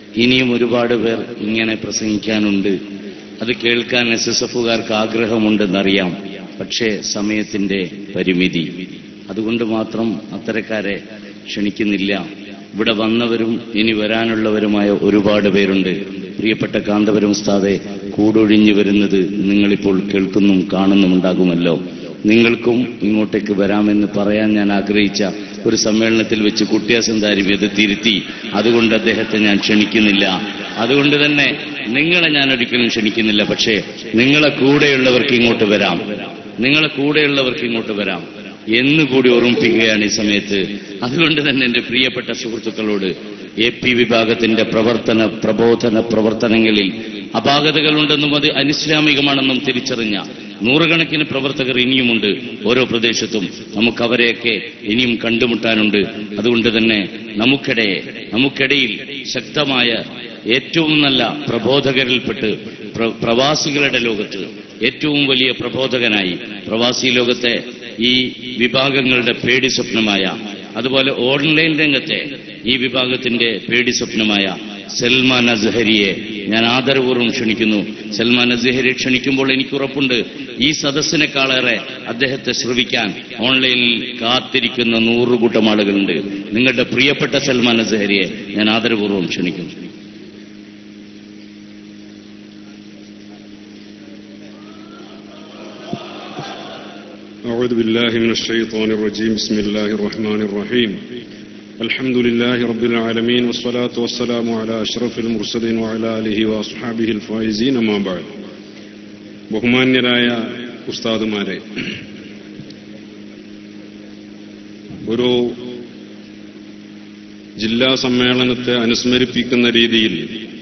ഇനിയും ഒരുപാട് പേർ ഇങ്ങനെ പ്രസംഗിക്കാനുണ്ട് അത് കേൾക്കാൻ എസ് എസ് എഫുകാർക്ക് ആഗ്രഹമുണ്ടെന്നറിയാം പക്ഷേ സമയത്തിന്റെ പരിമിതി അതുകൊണ്ട് മാത്രം അത്തരക്കാരെ ക്ഷണിക്കുന്നില്ല ഇവിടെ വന്നവരും ഇനി വരാനുള്ളവരുമായ ഒരുപാട് പേരുണ്ട് പ്രിയപ്പെട്ട കാന്തപുരം ഉസ്താദെ കൂടൊഴിഞ്ഞു വരുന്നത് നിങ്ങളിപ്പോൾ കേൾക്കുന്നും കാണുന്നുമുണ്ടാകുമല്ലോ നിങ്ങൾക്കും ഇങ്ങോട്ടേക്ക് വരാമെന്ന് പറയാൻ ഞാൻ ആഗ്രഹിച്ച ഒരു സമ്മേളനത്തിൽ വെച്ച് കുട്ടിയാസന്താരി അത് തിരുത്തി അതുകൊണ്ട് അദ്ദേഹത്തെ ഞാൻ ക്ഷണിക്കുന്നില്ല അതുകൊണ്ട് തന്നെ നിങ്ങളെ ഞാൻ ഒരിക്കലും ക്ഷണിക്കുന്നില്ല പക്ഷേ നിങ്ങളെ കൂടെയുള്ളവർക്ക് ഇങ്ങോട്ട് വരാം നിങ്ങളെ കൂടെയുള്ളവർക്ക് ഇങ്ങോട്ട് വരാം എന്നുകൂടി ഓർമ്മിപ്പിക്കുകയാണ് ഈ സമയത്ത് അതുകൊണ്ട് തന്നെ എന്റെ പ്രിയപ്പെട്ട സുഹൃത്തുക്കളോട് എ പി വിഭാഗത്തിന്റെ പ്രവർത്തന പ്രബോധന പ്രവർത്തനങ്ങളിൽ അപാകതകളുണ്ടെന്നും അത് അനിസ്ലാമികമാണെന്നും തിരിച്ചറിഞ്ഞ നൂറുകണക്കിന് പ്രവർത്തകർ ഇനിയുമുണ്ട് ഓരോ പ്രദേശത്തും നമുക്ക് അവരെയൊക്കെ ഇനിയും കണ്ടുമുട്ടാനുണ്ട് അതുകൊണ്ട് തന്നെ നമുക്കിടയെ നമുക്കിടയിൽ ശക്തമായ ഏറ്റവും നല്ല പ്രബോധകരിൽപ്പെട്ട് പ്ര- പ്രവാസികളുടെ ലോകത്ത് ഏറ്റവും വലിയ പ്രബോധകനായി പ്രവാസി ലോകത്തെ ഈ വിഭാഗങ്ങളുടെ പേടി സ്വപ്നമായ അതുപോലെ ഓൺലൈൻ രംഗത്തെ ഈ വിഭാഗത്തിന്റെ പേടി സ്വപ്നമായ സൽമാൻ അസ്ഹരിയെ ഞാൻ ആദരപൂർവ്വം ക്ഷണിക്കുന്നു സൽമാൻ അസ്ഹരി ക്ഷണിക്കുമ്പോൾ എനിക്ക് ഉറപ്പുണ്ട് ഈ സദസ്സിനെക്കാളേറെ അദ്ദേഹത്തെ ശ്രവിക്കാൻ ഓൺലൈനിൽ കാത്തിരിക്കുന്ന നൂറുകൂട്ടം ആളുകളുണ്ട് നിങ്ങളുടെ പ്രിയപ്പെട്ട സൽമാൻ അസ്ഹരിയെ ഞാൻ ആദരപൂർവ്വം ക്ഷണിക്കുന്നു أعوذ بالله من الشيطان الرجيم بسم الله الرحمن الرحيم الحمد لله رب العالمين والصلاة والسلام على أشرف المرسلين وعلى آله وأصحابه الفائزين ما بعد ബഹുമാന്യരായ ഉസ്താദുമാരെ ഒരു ജില്ലാ സമ്മേളനത്തെ അനുസ്മരിപ്പിക്കുന്ന രീതിയിൽ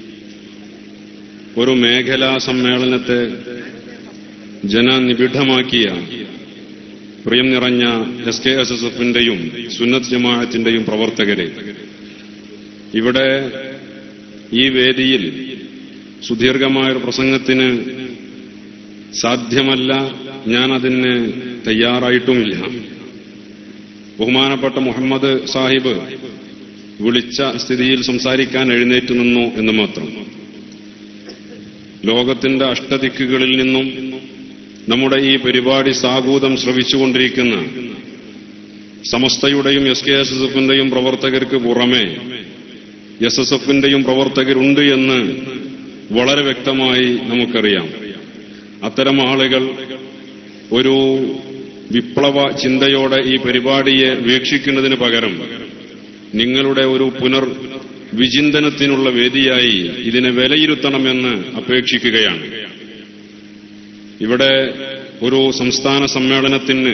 ഒരു മേഖലാ സമ്മേളനത്തെ ജനനിബിഡമാക്കിയ പ്രിയം നിറഞ്ഞ എസ് കെ എസ് എസ് എഫിന്റെയും സുന്നത്ത് ജമാഅത്തിന്റെയും പ്രവർത്തകരെ ഇവിടെ ഈ വേദിയിൽ സുദീർഘമായ ഒരു പ്രസംഗത്തിന് സാധ്യമല്ല ഞാൻ അതിന് തയ്യാറായിട്ടുമില്ല ബഹുമാനപ്പെട്ട മുഹമ്മദ് സാഹിബ് വിളിച്ച സ്ഥിതിയിൽ സംസാരിക്കാൻ എഴുന്നേറ്റ് നിന്നു എന്ന് മാത്രം ലോകത്തിന്റെ അഷ്ടദിക്കുകളിൽ നിന്നും നമ്മുടെ ഈ പരിപാടി സാഗൂതം ശ്രവിച്ചുകൊണ്ടിരിക്കുന്ന സമസ്തയുടെയും എസ് കെ എസ് എസ് എഫിന്റെയും പ്രവർത്തകർക്ക് പുറമെ എസ് എസ് എഫിന്റെയും പ്രവർത്തകരുണ്ട് എന്ന് വളരെ വ്യക്തമായി നമുക്കറിയാം അത്തരം ആളുകൾ ഒരു വിപ്ലവ ചിന്തയോടെ ഈ പരിപാടിയെ വീക്ഷിക്കുന്നതിന് പകരം നിങ്ങളുടെ ഒരു പുനർ വിചിന്തനത്തിനുള്ള വേദിയായി ഇതിനെ വിലയിരുത്തണമെന്ന് അപേക്ഷിക്കുകയാണ് ഇവിടെ ഒരു സംസ്ഥാന സമ്മേളനത്തിന്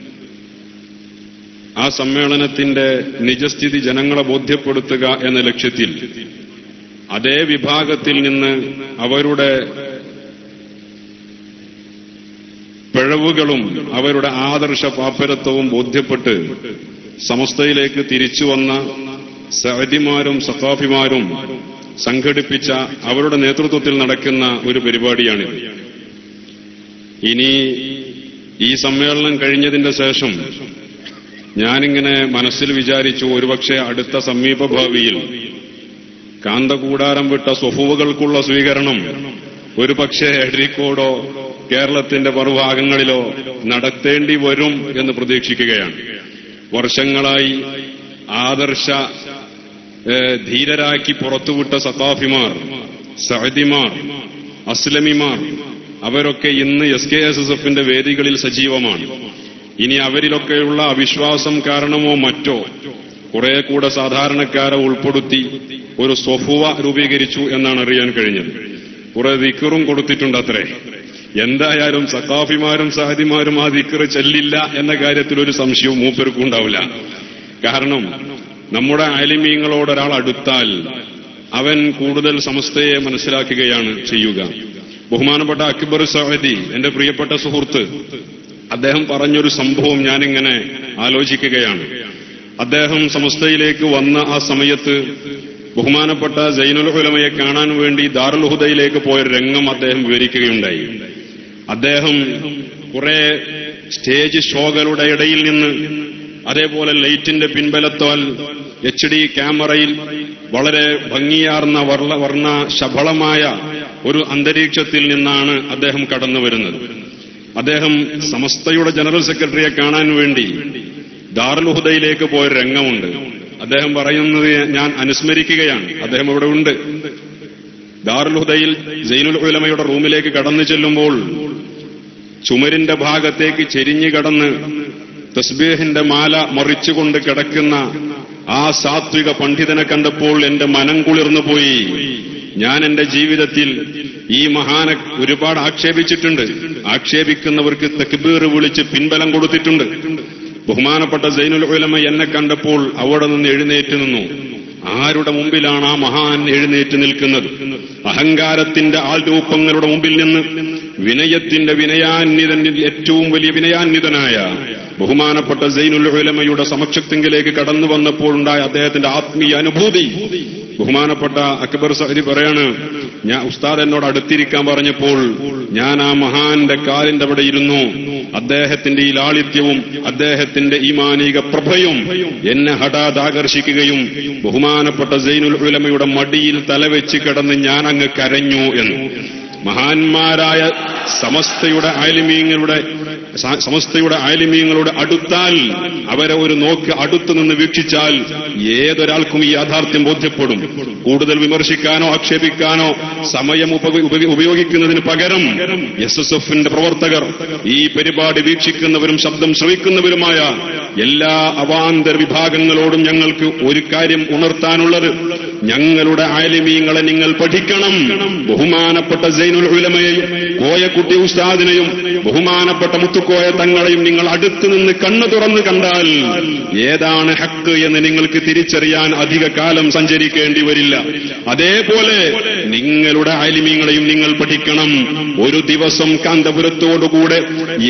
ആ സമ്മേളനത്തിന്റെ നിജസ്ഥിതി ജനങ്ങളെ ബോധ്യപ്പെടുത്തുക എന്ന ലക്ഷ്യത്തിൽ അതേ വിഭാഗത്തിൽ നിന്ന് അവരുടെ പിഴവുകളും അവരുടെ ആദർശ പാപ്പരത്വവും ബോധ്യപ്പെട്ട് സമസ്തയിലേക്ക് തിരിച്ചു വന്ന സഹദിമാരും സഖാഫിമാരും സംഘടിപ്പിച്ച അവരുടെ നേതൃത്വത്തിൽ നടക്കുന്ന ഒരു പരിപാടിയാണിത് ഇനി ഈ സമ്മേളനം കഴിഞ്ഞതിന്റെ ശേഷം ഞാനിങ്ങനെ മനസ്സിൽ വിചാരിച്ചു ഒരുപക്ഷെ അടുത്ത സമീപഭാവിയിൽ കാന്തകൂടാരം വിട്ട സ്വഫുവുകൾക്കുള്ള സ്വീകരണം ഒരുപക്ഷെ എഡ്രിക്കോടോ കേരളത്തിന്റെ മറുഭാഗങ്ങളിലോ നടത്തേണ്ടി വരും എന്ന് പ്രതീക്ഷിക്കുകയാണ് വർഷങ്ങളായി ആദർശ ഏഹ്, ധീരരാക്കി പുറത്തുവിട്ട സത്താഫിമാർ സഹദിമാർ അസ്ലമിമാർ അവരൊക്കെ ഇന്ന് എസ് കെ എസ് എസ് എഫിന്റെ വേദികളിൽ സജീവമാണ് ഇനി അവരിലൊക്കെയുള്ള അവിശ്വാസം കാരണമോ മറ്റോ കുറെ കൂടെ സാധാരണക്കാരെ ഉൾപ്പെടുത്തി ഒരു സ്വഫുവ രൂപീകരിച്ചു എന്നാണ് അറിയാൻ കഴിഞ്ഞത് കുറെ ദിക്കറും കൊടുത്തിട്ടുണ്ട് അത്രേ എന്തായാലും സക്കാഫിമാരും സഹദിമാരും ആ ദിക്കറ് ചെല്ലില്ല എന്ന കാര്യത്തിൽ ഒരു സംശയവും മൂപ്പർക്കും ഉണ്ടാവില്ല കാരണം നമ്മുടെ ആലിമീങ്ങളോട് ഒരാൾ അടുത്താൽ അവൻ കൂടുതൽ സമസ്തയെ മനസ്സിലാക്കുകയാണ് ചെയ്യുക ബഹുമാനപ്പെട്ട അക്ബർ സഹദി എന്റെ പ്രിയപ്പെട്ട സുഹൃത്ത് അദ്ദേഹം പറഞ്ഞൊരു സംഭവം ഞാനിങ്ങനെ ആലോചിക്കുകയാണ് അദ്ദേഹം സമസ്തയിലേക്ക് വന്ന ആ സമയത്ത് ബഹുമാനപ്പെട്ട ജൈനുൽ ഹുലമയെ കാണാൻ വേണ്ടി ദാറുൽ ഹുദയിലേക്ക് പോയ രംഗം അദ്ദേഹം വിവരിക്കുകയുണ്ടായി അദ്ദേഹം കുറെ സ്റ്റേജ് ഷോകളുടെ ഇടയിൽ നിന്ന് അതേപോലെ ലൈറ്റിന്റെ പിൻബലത്താൽ എച്ച് ഡി ക്യാമറയിൽ വളരെ ഭംഗിയാർന്ന വർണ്ണ വർണ്ണ ശബളമായ ഒരു അന്തരീക്ഷത്തിൽ നിന്നാണ് അദ്ദേഹം കടന്നു വരുന്നത് അദ്ദേഹം സമസ്തയുടെ ജനറൽ സെക്രട്ടറിയെ കാണാൻ വേണ്ടി ദാറുൽ ഹുദയിലേക്ക് പോയ രംഗമുണ്ട് അദ്ദേഹം പറയുന്നത് ഞാൻ അനുസ്മരിക്കുകയാണ് അദ്ദേഹം ഇവിടെ ഉണ്ട് ദാറുൽ ഹുദയിൽ ജൈനുൽ ഉലമയുടെ റൂമിലേക്ക് കടന്നു ചെല്ലുമ്പോൾ ചുമരിന്റെ ഭാഗത്തേക്ക് ചെരിഞ്ഞു കടന്ന് തസ്ബീഹിന്റെ മാല മറിച്ചുകൊണ്ട് കിടക്കുന്ന ആ സാത്വിക പണ്ഡിതനെ കണ്ടപ്പോൾ എന്റെ മനം കുളിർന്നു പോയി ഞാൻ എന്റെ ജീവിതത്തിൽ ഈ മഹാനെ ഒരുപാട് ആക്ഷേപിച്ചിട്ടുണ്ട് ആക്ഷേപിക്കുന്നവർക്ക് തക്ബീർ വിളിച്ച് പിൻബലം കൊടുത്തിട്ടുണ്ട് ബഹുമാനപ്പെട്ട സൈനുൽ ഉലമ എന്നെ കണ്ടപ്പോൾ അവിടെ നിന്ന് എഴുന്നേറ്റ് നിന്നു ആരുടെ മുമ്പിലാണ് ആ മഹാൻ എഴുന്നേറ്റ് നിൽക്കുന്നത് അഹങ്കാരത്തിന്റെ ആൾരൂപങ്ങളുടെ മുമ്പിൽ നിന്ന് വിനയത്തിന്റെ വിനയാന്വിതൻ ഏറ്റവും വലിയ വിനയാന്വിതനായ ബഹുമാനപ്പെട്ട സൈനുൽ ഉലമയുടെ സമക്ഷത്തിങ്കിലേക്ക് കടന്നു വന്നപ്പോൾ ഉണ്ടായ അദ്ദേഹത്തിന്റെ ആത്മീയ അനുഭൂതി ബഹുമാനപ്പെട്ട അക്ബർ സഹരി പറയാണ് ഞാൻ ഉസ്താദ് എന്നോട് അടുത്തിരിക്കാൻ പറഞ്ഞപ്പോൾ ഞാൻ ആ മഹാന്റെ കാലിന്റെ അവിടെ ഇരുന്നു അദ്ദേഹത്തിന്റെ ഈ ലാളിത്യവും അദ്ദേഹത്തിന്റെ ഈ മാനിക പ്രഭയും എന്നെ ഹഠാത് ആകർഷിക്കുകയും ബഹുമാനപ്പെട്ട സൈനുൽ ഉലമയുടെ മടിയിൽ തലവെച്ച് കിടന്ന് ഞാൻ അങ്ങ് കരഞ്ഞു എന്ന് മഹാന്മാരായ സമസ്തയുടെ ആലിമീങ്ങളുടെ സ- സമസ്തയുടെ ആലിമീങ്ങളുടെ അടുത്താൽ അവരെ ഒരു നോക്ക് അടുത്തു നിന്ന് വീക്ഷിച്ചാൽ ഏതൊരാൾക്കും ഈ യാഥാർത്ഥ്യം ബോധ്യപ്പെടും കൂടുതൽ വിമർശിക്കാനോ ആക്ഷേപിക്കാനോ സമയം ഉപ- ഉപ- ഉപയോഗിക്കുന്നതിന് പകരം എസ് എസ് എഫിന്റെ പ്രവർത്തകർ ഈ പരിപാടി വീക്ഷിക്കുന്നവരും ശബ്ദം ശ്രവിക്കുന്നവരുമായ എല്ലാ അവാന്തര വിഭാഗങ്ങളോടും ഞങ്ങൾക്ക് ഒരു കാര്യം ഉണർത്താനുള്ളത് ഞങ്ങളുടെ ആലിമീങ്ങളെ നിങ്ങൾ പഠിക്കണം ബഹുമാനപ്പെട്ട സൈനുൽ ഉലമയെയും കോയക്കുട്ടി ഉസ്താദിനെയും ബഹുമാനപ്പെട്ട മുത്തുക്കോയ തങ്ങളെയും നിങ്ങൾ അടുത്ത് നിന്ന് കണ്ണു തുറന്ന് കണ്ടാൽ ഏതാണ് ഹക്ക് എന്ന് നിങ്ങൾക്ക് തിരിച്ചറിയാൻ അധിക കാലം സഞ്ചരിക്കേണ്ടി വരില്ല അതേപോലെ നിങ്ങളുടെ ആലിമീങ്ങളെയും നിങ്ങൾ പഠിക്കണം ഒരു ദിവസം കാന്തപുരത്തോടുകൂടെ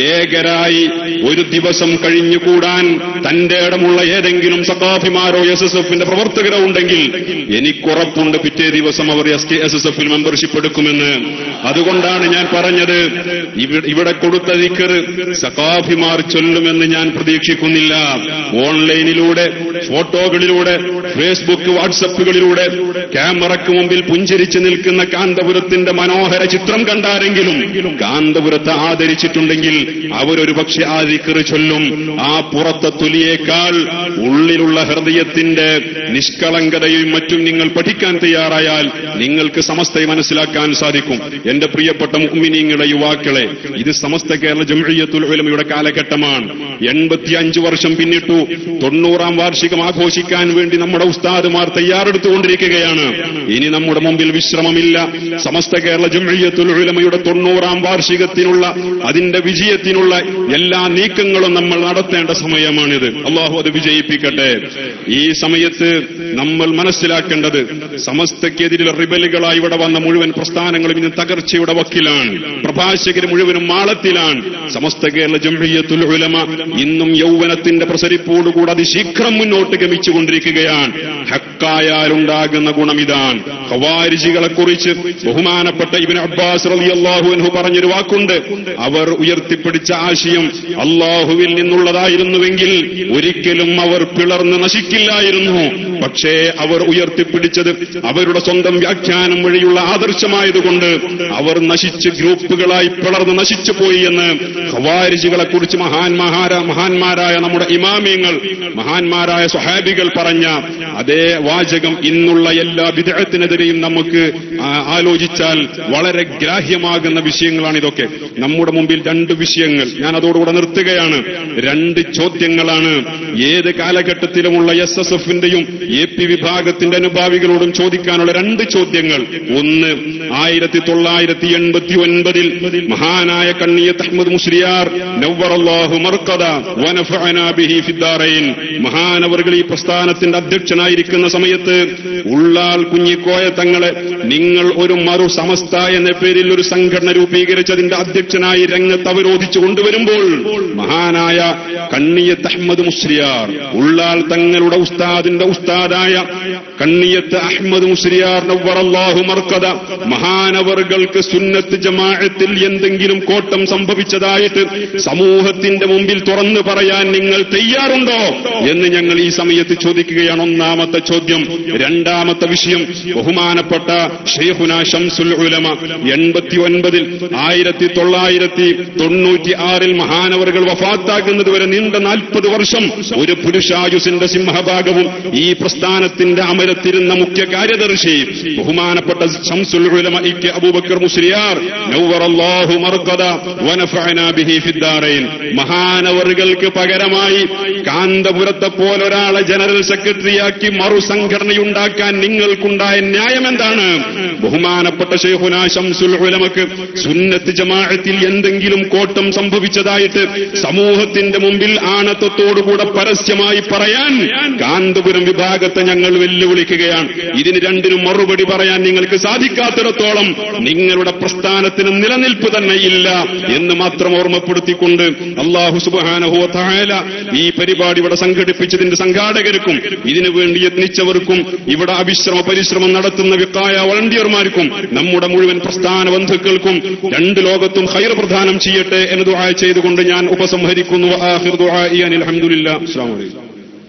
ഏകരായി ഒരു ദിവസം കഴിഞ്ഞുകൂടാൻ തന്റെ ഇടമുള്ള ഏതെങ്കിലും സഖാഫിമാരോ എസ് എസ് എഫിന്റെ പ്രവർത്തകരോ ഉണ്ടെങ്കിൽ എനിക്കുറപ്പുണ്ട് പിറ്റേ ദിവസം അവർ എസ് കെ എസ് എസ് എഫിൽ മെമ്പർഷിപ്പ് എടുക്കുമെന്ന് അതുകൊണ്ടാണ് ഞാൻ പറഞ്ഞത് ഇവി- ഇവിടെ കൊടുത്ത ദിക്കർ സഖാഫിമാർ ചൊല്ലുമെന്ന് ഞാൻ പ്രതീക്ഷിക്കുന്നില്ല ഓൺലൈനിലൂടെ ഫോട്ടോകളിലൂടെ ഫേസ്ബുക്ക് വാട്സപ്പുകളിലൂടെ ക്യാമറയ്ക്ക് മുമ്പിൽ പുഞ്ചിരിച്ചു നിൽക്കുന്ന കാന്തപുരത്തിന്റെ മനോഹര ചിത്രം കണ്ടാരെങ്കിലും കാന്തപുരത്തെ ആദരിച്ചിട്ടുണ്ടെങ്കിൽ അവരൊരു പക്ഷെ ആ ദിക്കർ ചൊല്ലും ആ പുറത്തെ തൊലിയേക്കാൾ ഉള്ളിലുള്ള ഹൃദയത്തിന്റെ നിഷ്കളങ്കതയും മറ്റും നിങ്ങൾ പഠിക്കാൻ തയ്യാറായാൽ നിങ്ങൾക്ക് സമസ്തയെ മനസ്സിലാക്കാൻ സാധിക്കും എന്റെ പ്രിയപ്പെട്ട മുഅ്മിനീങ്ങളെ യുവാക്കളെ ഇത് സമസ്ത കേരള ജംഇയ്യത്തുൽ ഉലമയുടെ കാലഘട്ടമാണ് എൺപത്തിയഞ്ച് വർഷം പിന്നിട്ടു തൊണ്ണൂറാം വാർഷികം ആഘോഷിക്കാൻ വേണ്ടി നമ്മുടെ ഉസ്താദുമാർ തയ്യാറെടുത്തുകൊണ്ടിരിക്കുകയാണ് ഇനി നമ്മുടെ മുമ്പിൽ വിശ്രമമില്ല സമസ്ത കേരള ജംഇയ്യത്തുൽ ഉലമയുടെ തൊണ്ണൂറാം വാർഷികത്തിനുള്ള അതിന്റെ വിജയത്തിനുള്ള എല്ലാ നീക്കങ്ങളും നമ്മൾ നടത്തേണ്ട സമയമാണിത് അള്ളാഹു അത് വിജയിപ്പിക്കട്ടെ ഈ സമയത്ത് നമ്മൾ മനസ്സിലാക്കേണ്ടത് സമസ്തക്കെതിരെ റിബലുകളായി ഇവിടെ വന്ന മുഴുവൻ പ്രസ്ഥാനങ്ങളും ഇന്ന് തകർച്ചയുടെ വക്കിലാണ് പ്രഭാഷകർ മുഴുവനും മാളത്തിലാണ് സമസ്ത കേരള ജംഹിയത്തുൽ ഉലമ ഇന്നും യൗവനത്തിന്റെ പ്രസരിപ്പോടുകൂടി അതിശീഘ്രം മുന്നോട്ട് ഗമിച്ചുകൊണ്ടിരിക്കുകയാണ് ഹക്കായാലുണ്ടാകുന്ന ഗുണം ഇതാണ് ഖവാരിജികളെ കുറിച്ച് ബഹുമാനപ്പെട്ട ഇബിൻ അബ്ബാസ് റളിയല്ലാഹു അൻഹു പറഞ്ഞൊരു വാക്കുണ്ട് അവർ ഉയർത്തിപ്പിടിച്ച ആശയം അള്ളാഹുവിൽ നിന്നുള്ളതായിരുന്നുവെങ്കിൽ ഒരിക്കലും അവർ പിളർന്ന് നശിക്കില്ലായിരുന്നു പക്ഷേ അവർ ഉയർത്തിപ്പിടിച്ചത് അവരുടെ സ്വന്തം വ്യാഖ്യാനം വഴിയുള്ള ആദർശമായതുകൊണ്ട് അവർ നശിച്ച് ഗ്രൂപ്പുകളായി പിളർന്ന് നശിച്ചു പോയി എന്ന് ഖവാരിജികളെ കുറിച്ച് മഹാന്മാരാ മഹാന്മാരായ നമ്മുടെ ഇമാമിയങ്ങൾ മഹാന്മാരായ സ്വഹാബികൾ പറഞ്ഞ അതേ വാചകം ഇന്നുള്ള എല്ലാ വിദേഹത്തിനെതിരെയും നമുക്ക് ആ, ആലോചിച്ചാൽ വളരെ ഗ്രാഹ്യമാകുന്ന വിഷയങ്ങളാണ് ഇതൊക്കെ നമ്മുടെ മുമ്പിൽ രണ്ട് വിഷയങ്ങൾ ഞാൻ അതോടുകൂടെ നിർത്തുകയാണ് രണ്ട് ചോദ്യങ്ങളാണ് ഏത് കാലഘട്ടത്തിലുമുള്ള എസ് എസ് എഫിന്റെയും എ പി വിഭാഗത്തിന്റെ അനുഭാവികളോടും ചോദിക്കാനുള്ള രണ്ട് ചോദ്യങ്ങൾ ഒന്ന് ആയിരത്തി തൊള്ളായിരത്തി എൺപത്തി ഒൻപതിൽ മഹാനായ കണ്ണിയത്ത് അഹമ്മദ് മുസ്ലിയാർ നവ്വറല്ലാഹു മർക്കദ വനഫഅനാ ബിഹി ഫിദ്ദാറൈൻ മഹാനവറുകൾ ഈ പ്രസ്ഥാനത്തിന്റെ അധ്യക്ഷനായിരിക്കുന്ന സമയത്ത് ഉള്ളാൾ കുഞ്ഞിക്കോയ തങ്ങളെ നിങ്ങൾ ഒരു മറു സമസ്ത എന്ന പേരിൽ ഒരു സംഘടന രൂപീകരിച്ചതിന്റെ അധ്യക്ഷനായി രംഗത്ത് അവരോധിച്ചു കൊണ്ടുവരുമ്പോൾ മഹാനായ കണ്ണിയത്ത് അഹമ്മദ് മുസ്ലിയാർ ഉള്ളാൾ തങ്ങളുടെ ഉസ്താദിന്റെ ഉസ്താദായ കണ്ണിയത്ത് അഹമ്മദ് മുസ്ലിയാർ നവ്വറല്ലാഹു മർക്കദ മഹാനവറുകൾ മഹാനവറുകൾക്ക് സുന്നത്ത് ജമാഅത്തിൽ എന്തെങ്കിലും കോട്ടം സംഭവിച്ചതായിട്ട് സമൂഹത്തിന്റെ മുമ്പിൽ തുറന്നു പറയാൻ നിങ്ങൾ തയ്യാറുണ്ടോ എന്ന് ഞങ്ങൾ ഈ സമയത്ത് ചോദിക്കുകയാണ് ഒന്നാമത്തെ ചോദ്യം രണ്ടാമത്തെ വിഷയം ബഹുമാനപ്പെട്ട ഷെയ്ഖുന ഷംസുൽ ഉലമ എൺപത്തി ഒൻപതിൽ ആയിരത്തി തൊള്ളായിരത്തി തൊണ്ണൂറ്റി ആറിൽ മഹാനവറുകൾ വഫാത്താകുന്നത് വരെ നീണ്ട നാൽപ്പത് വർഷം ഒരു പുരുഷായുസിന്റെ സിംഹഭാഗവും ഈ പ്രസ്ഥാനത്തിന്റെ അമരത്തിരുന്ന മുഖ്യ കാര്യദർശി ബഹുമാനപ്പെട്ട ഷംസുൽ ഉലമ ഇ കെ അബൂബക്കർ മുസ്ലിയാർ നൗവറല്ലാഹു മർക്കദ വനഫഅനാ ബിഹി ഫിദ്ദാറൈൻ മഹാനവറുകൾക്ക് പകരമായി കാന്തപുരത്തെ പോലൊരാളെ ജനറൽ സെക്രട്ടറിയാക്കി മറുസംഘടനയുണ്ടാക്കാൻ നിങ്ങൾക്കുണ്ടായ ന്യായം എന്താണ് ബഹുമാനപ്പെട്ട ഷെയ്ഖുന ഷംസുൽ ഉലമക്ക് സുന്നത്ത് ജമാഅത്തിൽ എന്തെങ്കിലും കോട്ടം സംഭവിച്ചതായിട്ട് സമൂഹത്തിന്റെ മുമ്പിൽ ആണത്വത്തോടുകൂടെ പരസ്യമായി പറയാൻ കാന്തപുരം വിഭാഗത്തെ ഞങ്ങൾ വെല്ലുവിളിക്കുകയാണ് ഇതിന് രണ്ടിനും മറുപടി പറയാൻ നിങ്ങൾക്ക് സാധിക്കാത്തിടത്തോളം നിങ്ങളുടെ പ്രസ്ഥാനത്തിന് നിലനിൽപ്പ് തന്നെ ഇല്ല എന്ന് മാത്രം ഓർമ്മപ്പെടുത്തിക്കൊണ്ട് അള്ളാഹു സുബാനഹോ തായാല ഈ പരിപാടി ഇവിടെ സംഘടിപ്പിച്ചതിന്റെ സംഘാടകർക്കും ഇതിനു വേണ്ടി യത്നിച്ചവർക്കും ഇവിടെ അവിശ്രമ പരിശ്രമം നടത്തുന്ന വിക്കായ വളണ്ടിയർമാർക്കും നമ്മുടെ മുഴുവൻ പ്രസ്ഥാന ബന്ധുക്കൾക്കും രണ്ട് ലോകത്തും ഹൈർ പ്രദാനം ചെയ്യട്ടെ എന്ന് ദുആ ചെയ്തുകൊണ്ട് ഞാൻ ഉപസംഹരിക്കുന്നു ആഖിർ ദുആഇ അനിൽ ഹംദുലില്ലാ അസ്സലാമു അലൈക്കും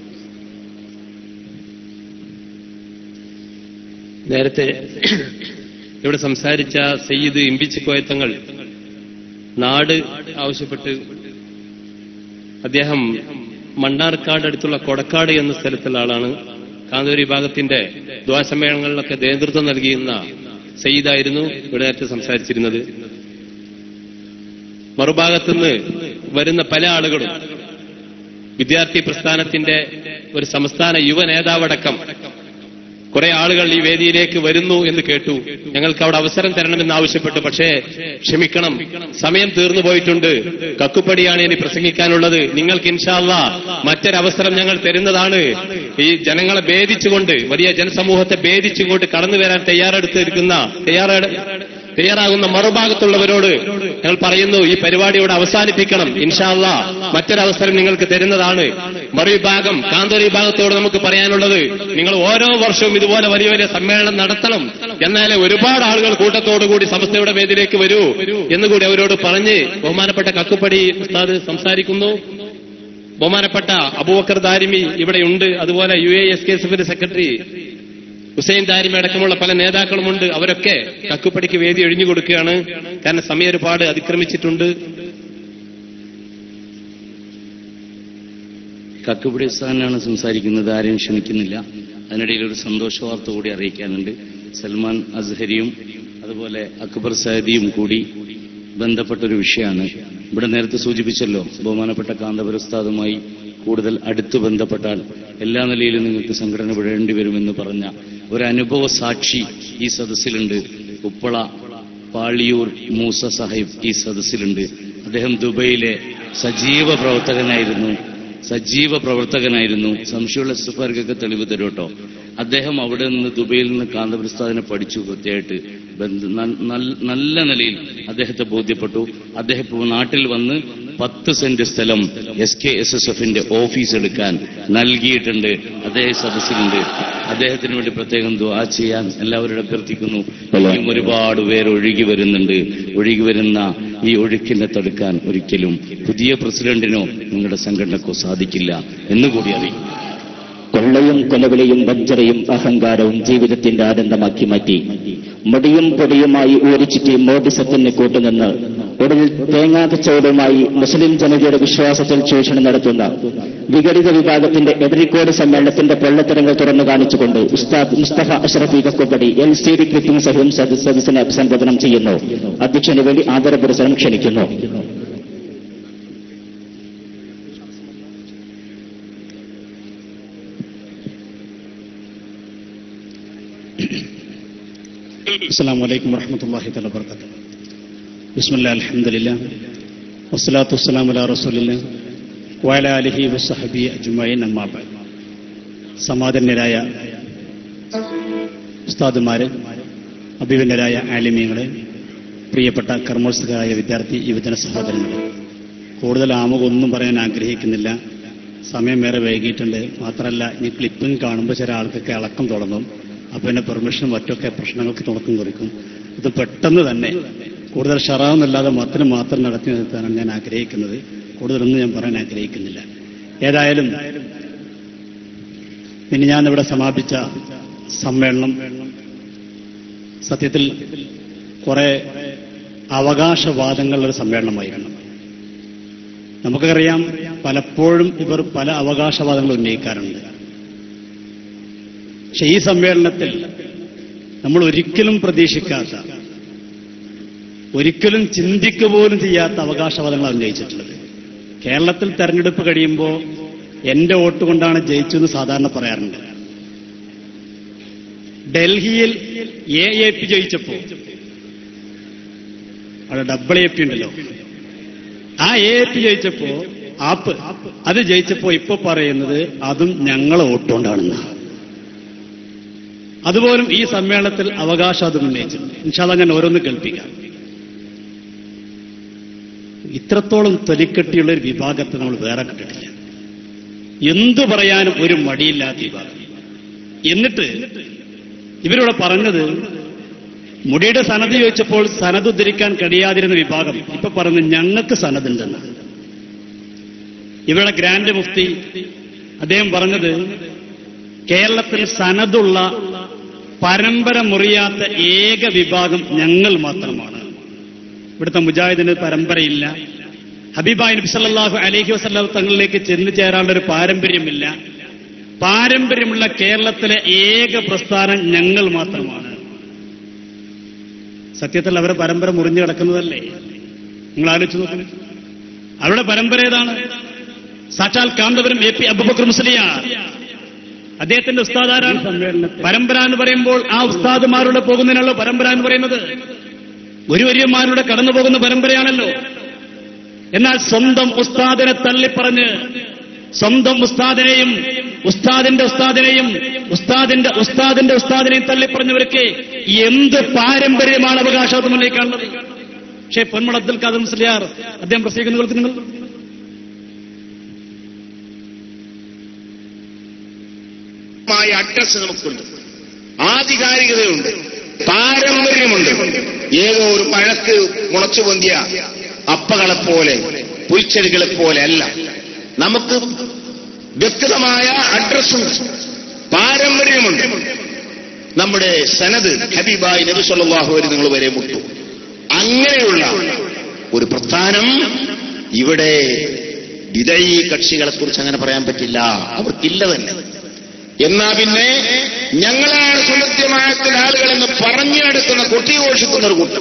നേരത്തെ ഇവിടെ സംസാരിച്ച സയ്യിദ് ഇമ്പിച്ചിക്കോയത്തങ്ങൾ നാട് ആവശ്യപ്പെട്ട് അദ്ദേഹം മണ്ണാർക്കാട് അടുത്തുള്ള കൊടക്കാട് എന്ന സ്ഥലത്തുള്ള ആളാണ് കാന്തൂരി വിഭാഗത്തിന്റെ ദ്വാസമ്മേളനങ്ങളിലൊക്കെ നേതൃത്വം നൽകിയിരുന്ന സയ്യിദായിരുന്നു ഇവിടെ നേരത്തെ സംസാരിച്ചിരുന്നത് മറുഭാഗത്തുനിന്ന് വരുന്ന പല ആളുകളും വിദ്യാർത്ഥി പ്രസ്ഥാനത്തിന്റെ ഒരു സംസ്ഥാന യുവ നേതാവടക്കം കുറെ ആളുകൾ ഈ വേദിയിലേക്ക് വരുന്നു എന്ന് കേട്ടു ഞങ്ങൾക്ക് അവിടെ അവസരം തരണമെന്ന് ആവശ്യപ്പെട്ടു പക്ഷേ ക്ഷമിക്കണം സമയം തീർന്നു പോയിട്ടുണ്ട് കക്കുപ്പടിയാണ് ഇനി പ്രസംഗിക്കാനുള്ളത് നിങ്ങൾക്ക് ഇൻഷാല്ല മറ്റൊരവസരം ഞങ്ങൾ തരുന്നതാണ് ഈ ജനങ്ങളെ ഭേദിച്ചുകൊണ്ട് വലിയ ജനസമൂഹത്തെ ഭേദിച്ചുകൊണ്ട് കടന്നു വരാൻ തയ്യാറെടുത്തിരിക്കുന്ന തയ്യാറെടു തയ്യാറാകുന്ന മറുഭാഗത്തുള്ളവരോട് ഞങ്ങൾ പറയുന്നു ഈ പരിപാടിയോട് അവസാനിപ്പിക്കണം ഇൻഷാല്ല മറ്റൊരവസരം നിങ്ങൾക്ക് തരുന്നതാണ് മറുവിഭാഗം കാന്തൂർ വിഭാഗത്തോട് നമുക്ക് പറയാനുള്ളത് നിങ്ങൾ ഓരോ വർഷവും ഇതുപോലെ വലിയ വലിയ സമ്മേളനം നടത്തണം എന്നാലേ ഒരുപാട് ആളുകൾ കൂട്ടത്തോടുകൂടി സംസ്ഥയുടെ വേദിയിലേക്ക് വരൂ എന്നുകൂടി അവരോട് പറഞ്ഞ് ബഹുമാനപ്പെട്ട കക്കുപ്പടി ഉസ്താദ് സംസാരിക്കുന്നു ബഹുമാനപ്പെട്ട അബൂബക്കർ ദാരിമി ഇവിടെയുണ്ട് അതുപോലെ U A S K S എഫിന്റെ സെക്രട്ടറി ഹുസൈൻ ദാരിമി അടക്കമുള്ള പല നേതാക്കളുമുണ്ട് അവരൊക്കെ കക്കുപ്പടിക്ക് വേദി ഒഴിഞ്ഞു കൊടുക്കുകയാണ് കാരണം സമയം ഒരുപാട് അതിക്രമിച്ചിട്ടുണ്ട് കക്കുപിടി ഉസ്താനാണ് സംസാരിക്കുന്നത് ആരെയും ക്ഷണിക്കുന്നില്ല അതിനിടയിൽ ഒരു സന്തോഷ വാർത്ത കൂടി അറിയിക്കാനുണ്ട് സൽമാൻ അസ്ഹരിയും അതുപോലെ അക്ബർ സഹദിയും കൂടി ബന്ധപ്പെട്ടൊരു വിഷയമാണ് ഇവിടെ നേരത്തെ സൂചിപ്പിച്ചല്ലോ ബഹുമാനപ്പെട്ട കാന്തപുര ഉസ്താദുമായി കൂടുതൽ അടുത്ത് ബന്ധപ്പെട്ടാൽ എല്ലാ നിലയിലും നിങ്ങൾക്ക് സംഘടന വിടേണ്ടി വരുമെന്ന് പറഞ്ഞ ഒരു അനുഭവ സാക്ഷി ഈ സദസ്സിലുണ്ട് ഉപ്പള പാളിയൂർ മൂസ സാഹിബ് ഈ സദസ്സിലുണ്ട് അദ്ദേഹം ദുബൈയിലെ സജീവ പ്രവർത്തകനായിരുന്നു സജീവ പ്രവർത്തകനായിരുന്നു സംശയമുള്ള എസ്എഫ്ആർക്കൊക്കെ തെളിവ് തരും കേട്ടോ അദ്ദേഹം അവിടെ നിന്ന് ദുബൈയിൽ നിന്ന് കാന്തപ്രസ്ഥാദിനെ പഠിച്ചു കൃത്യമായിട്ട് ബന്ധ- നൽ- നൽ- നല്ല നിലയിൽ അദ്ദേഹത്തെ ബോധ്യപ്പെട്ടു അദ്ദേഹം ഇപ്പോൾ നാട്ടിൽ വന്ന് പത്ത് സെന്റ് സ്ഥലം എസ് കെ എസ് എസ് എഫിന്റെ ഓഫീസ് എടുക്കാൻ നൽകിയിട്ടുണ്ട് അദ്ദേഹം സദസ്സിലുണ്ട് അദ്ദേഹത്തിന് വേണ്ടി പ്രത്യേകം ദുആ ചെയ്യാൻ എല്ലാവരോടും അഭ്യർത്ഥിക്കുന്നു ഇനിയും ഒരുപാട് പേര് ഒഴുകി വരുന്നുണ്ട് ഒഴുകി വരുന്ന ഈ ഒഴുക്കിനെ തടുക്കാൻ ഒരിക്കലും പുതിയ പ്രസിഡന്റിനോ നിങ്ങളുടെ സംഘടനക്കോ സാധിക്കില്ല എന്നുകൂടി അറിയിക്കും കൊള്ളയും കൊലവിളിയും വഞ്ചനയും അഹങ്കാരവും ജീവിതത്തിന്റെ ആനന്ദമാക്കി മാറ്റി മടിയും പൊടിയുമായി ഊരിച്ചിട്ട് മോദിസത്തിന് കൂട്ടുനിന്ന് ഒടുവിൽ തേങ്ങാക്കച്ചവടവുമായി മുസ്ലിം ജനതയുടെ വിശ്വാസത്തിൽ ചൂഷണം നടത്തുന്ന വിഘടിത വിഭാഗത്തിന്റെ എതിരിക്കോട് സമ്മേളനത്തിന്റെ പൊള്ളത്തരങ്ങൾ തുറന്നു കാണിച്ചുകൊണ്ട് ഉസ്താദ് Musthafa Ashrafi Kakkupadi L C D clipping സഹിതം സദ- സദസ്സിനെ അഭിസംബോധനം ചെയ്യുന്നു അധ്യക്ഷന് വേണ്ടി ആദരപുരസരം ക്ഷണിക്കുന്നു السلام عليكم ورحمة الله تعالى وبركاته بسم الله الحمد لله والصلاة والسلام على رسول الله وعلى آله وصحبه أجمعين أما بعد സമാദന്യരായ ഉസ്താദുമാര് അഭിവന്യരായ ആലിമ്യങ്ങളെ പ്രിയപ്പെട്ട കർമ്മോത്സുകരായ വിദ്യാർത്ഥി യുവജന സഹോദരങ്ങളെ കൂടുതൽ ആമുഖമൊന്നും പറയാൻ ആഗ്രഹിക്കുന്നില്ല സമയം ഏറെ വൈകിയിട്ടുണ്ട് മാത്രമല്ല ഇനി ക്ലിപ്പിംഗ് കാണുമ്പോൾ ചില ആൾക്കൊക്കെ ഇളക്കം തുടങ്ങും അപ്പൊ എന്നെ പെർമിഷനും മറ്റൊക്കെ പ്രശ്നങ്ങൾക്ക് തുടക്കം കുറിക്കും ഇത് പെട്ടെന്ന് തന്നെ കൂടുതൽ ഷറാമെന്നല്ലാതെ മത്തിന് മാത്രം നടത്തി നിർത്താനാണ് ഞാൻ ആഗ്രഹിക്കുന്നത് കൂടുതലൊന്നും ഞാൻ പറയാൻ ആഗ്രഹിക്കുന്നില്ല ഏതായാലും പിന്നെ ഞാൻ ഇവിടെ സമാപിച്ച സമ്മേളനം സത്യത്തിൽ കുറെ അവകാശവാദങ്ങളുടെ ഒരു സമ്മേളനമായിരുന്നു നമുക്കറിയാം പലപ്പോഴും ഇവർ പല അവകാശവാദങ്ങൾ ഉന്നയിക്കാറുണ്ട് പക്ഷെ ഈ സമ്മേളനത്തിൽ നമ്മൾ ഒരിക്കലും പ്രതീക്ഷിക്കാത്ത ഒരിക്കലും ചിന്തിക്കുക പോലും ചെയ്യാത്ത അവകാശവാദങ്ങളാണ് ഉന്നയിച്ചിട്ടുള്ളത് കേരളത്തിൽ തെരഞ്ഞെടുപ്പ് കഴിയുമ്പോൾ എന്റെ വോട്ട് കൊണ്ടാണ് ജയിച്ചതെന്ന് സാധാരണ പറയാറുണ്ട് ഡൽഹിയിൽ എ എ പി ജയിച്ചപ്പോ അവിടെ ഡബിൾ എ പി ഉണ്ടല്ലോ ആ എ എ പി ജയിച്ചപ്പോ ആപ്പ് അത് ജയിച്ചപ്പോ ഇപ്പൊ പറയുന്നത് അതും ഞങ്ങളെ വോട്ടുകൊണ്ടാണെന്ന് അതുപോലും ഈ സമ്മേളനത്തിൽ അവകാശം അത് ഉന്നയിച്ചു ഇൻഷാല്ല ഞാൻ ഓരോന്ന് കേൾപ്പിക്കാം ഇത്രത്തോളം തൊലിക്കെട്ടിയുള്ള ഒരു വിഭാഗത്തെ നമ്മൾ വേറെ കണ്ടിട്ടില്ല എന്തു പറയാനും ഒരു മടിയില്ലാത്ത വിഭാഗം എന്നിട്ട് ഇവരിവിടെ പറഞ്ഞത് മുടിയുടെ സനത് ചോദിച്ചപ്പോൾ സനത് ഉദ്ധരിക്കാൻ കഴിയാതിരുന്ന വിഭാഗം ഇപ്പൊ പറഞ്ഞു ഞങ്ങൾക്ക് സനതുണ്ടെന്ന് ഇവരുടെ ഗ്രാൻഡ് മുഫ്തി അദ്ദേഹം പറഞ്ഞത് കേരളത്തിൽ സനതുള്ള പരമ്പര മുറിയാത്ത ഏക വിഭാഗം ഞങ്ങൾ മാത്രമാണ് ഇവിടുത്തെ മുജാഹിദിന് പരമ്പരയില്ല ഹബീബായ് നബി സല്ലല്ലാഹു അലൈഹി വസല്ലം തങ്ങളിലേക്ക് ചെന്നു ചേരാനുള്ള ഒരു പാരമ്പര്യമില്ല പാരമ്പര്യമുള്ള കേരളത്തിലെ ഏക പ്രസ്ഥാനം ഞങ്ങൾ മാത്രമാണ് സത്യത്തിൽ അവരെ പരമ്പര മുറിഞ്ഞു കിടക്കുന്നതല്ലേ നിങ്ങൾ ആലോചിച്ച് നോക്കുന്നു അവരുടെ പരമ്പര ഏതാണ് സാക്ഷാൽ കാന്തപുരം എ പി അബുബക്കർ മുസ്ലിയാർ അദ്ദേഹത്തിന്റെ ഉസ്താദാരാണ് പരമ്പര എന്ന് പറയുമ്പോൾ ആ ഉസ്താദുമാരുടെ പോകുന്നതിനുള്ള പരമ്പര എന്ന് പറയുന്നത് ഗുരുവര്യന്മാരുടെ കടന്നു പോകുന്ന പരമ്പരയാണല്ലോ എന്നാൽ സ്വന്തം ഉസ്താദിനെ തള്ളിപ്പറഞ്ഞ് സ്വന്തം ഉസ്താദിനെയും ഉസ്താദിന്റെ ഉസ്താദിനെയും ഉസ്താദിന്റെ ഉസ്താദിന്റെ ഉസ്താദിനെയും തള്ളിപ്പറഞ്ഞവർക്ക് എന്ത് പാരമ്പര്യമാണ് അവകാശവാദമുള്ളേക്കാണുള്ളത് പക്ഷേ പൊന്മൾ അബ്ദുൽ ഖാദർ മുസ്ലിയാർ അദ്ദേഹം പ്രസംഗിക്കുന്ന കേൾക്കുന്നുങ്ങൾ മായ അഡ്രസ് നമുക്കുണ്ട് ആധികാരികതയുണ്ട് പാരമ്പര്യമുണ്ട് ഏതോ ഒരു മഴക്ക് മുളച്ചു പൊന്തിയ അപ്പകളെപ്പോലെ പുൽച്ചെടികളെ പോലെ അല്ല നമുക്ക് വ്യക്തമായ അഡ്രസ്സുണ്ട് പാരമ്പര്യമുണ്ട് നമ്മുടെ സനത് ഹബീബായി നബി സല്ലല്ലാഹു അലൈഹി നിങ്ങൾ വരെ മുട്ടു അങ്ങനെയുള്ള ഒരു പ്രസ്ഥാനം ഇവിടെ വിദയി കക്ഷികളെ കുറിച്ച് അങ്ങനെ പറയാൻ പറ്റില്ല അവർക്കില്ല തന്നെ എന്നാ പിന്നെ ഞങ്ങളാണ് സുലഭ്യമായത്തിലെ ആളുകളെന്ന് പറഞ്ഞു നടക്കുന്ന കൊട്ടിഘോഷിക്കുന്ന ഒരു കൂട്ടം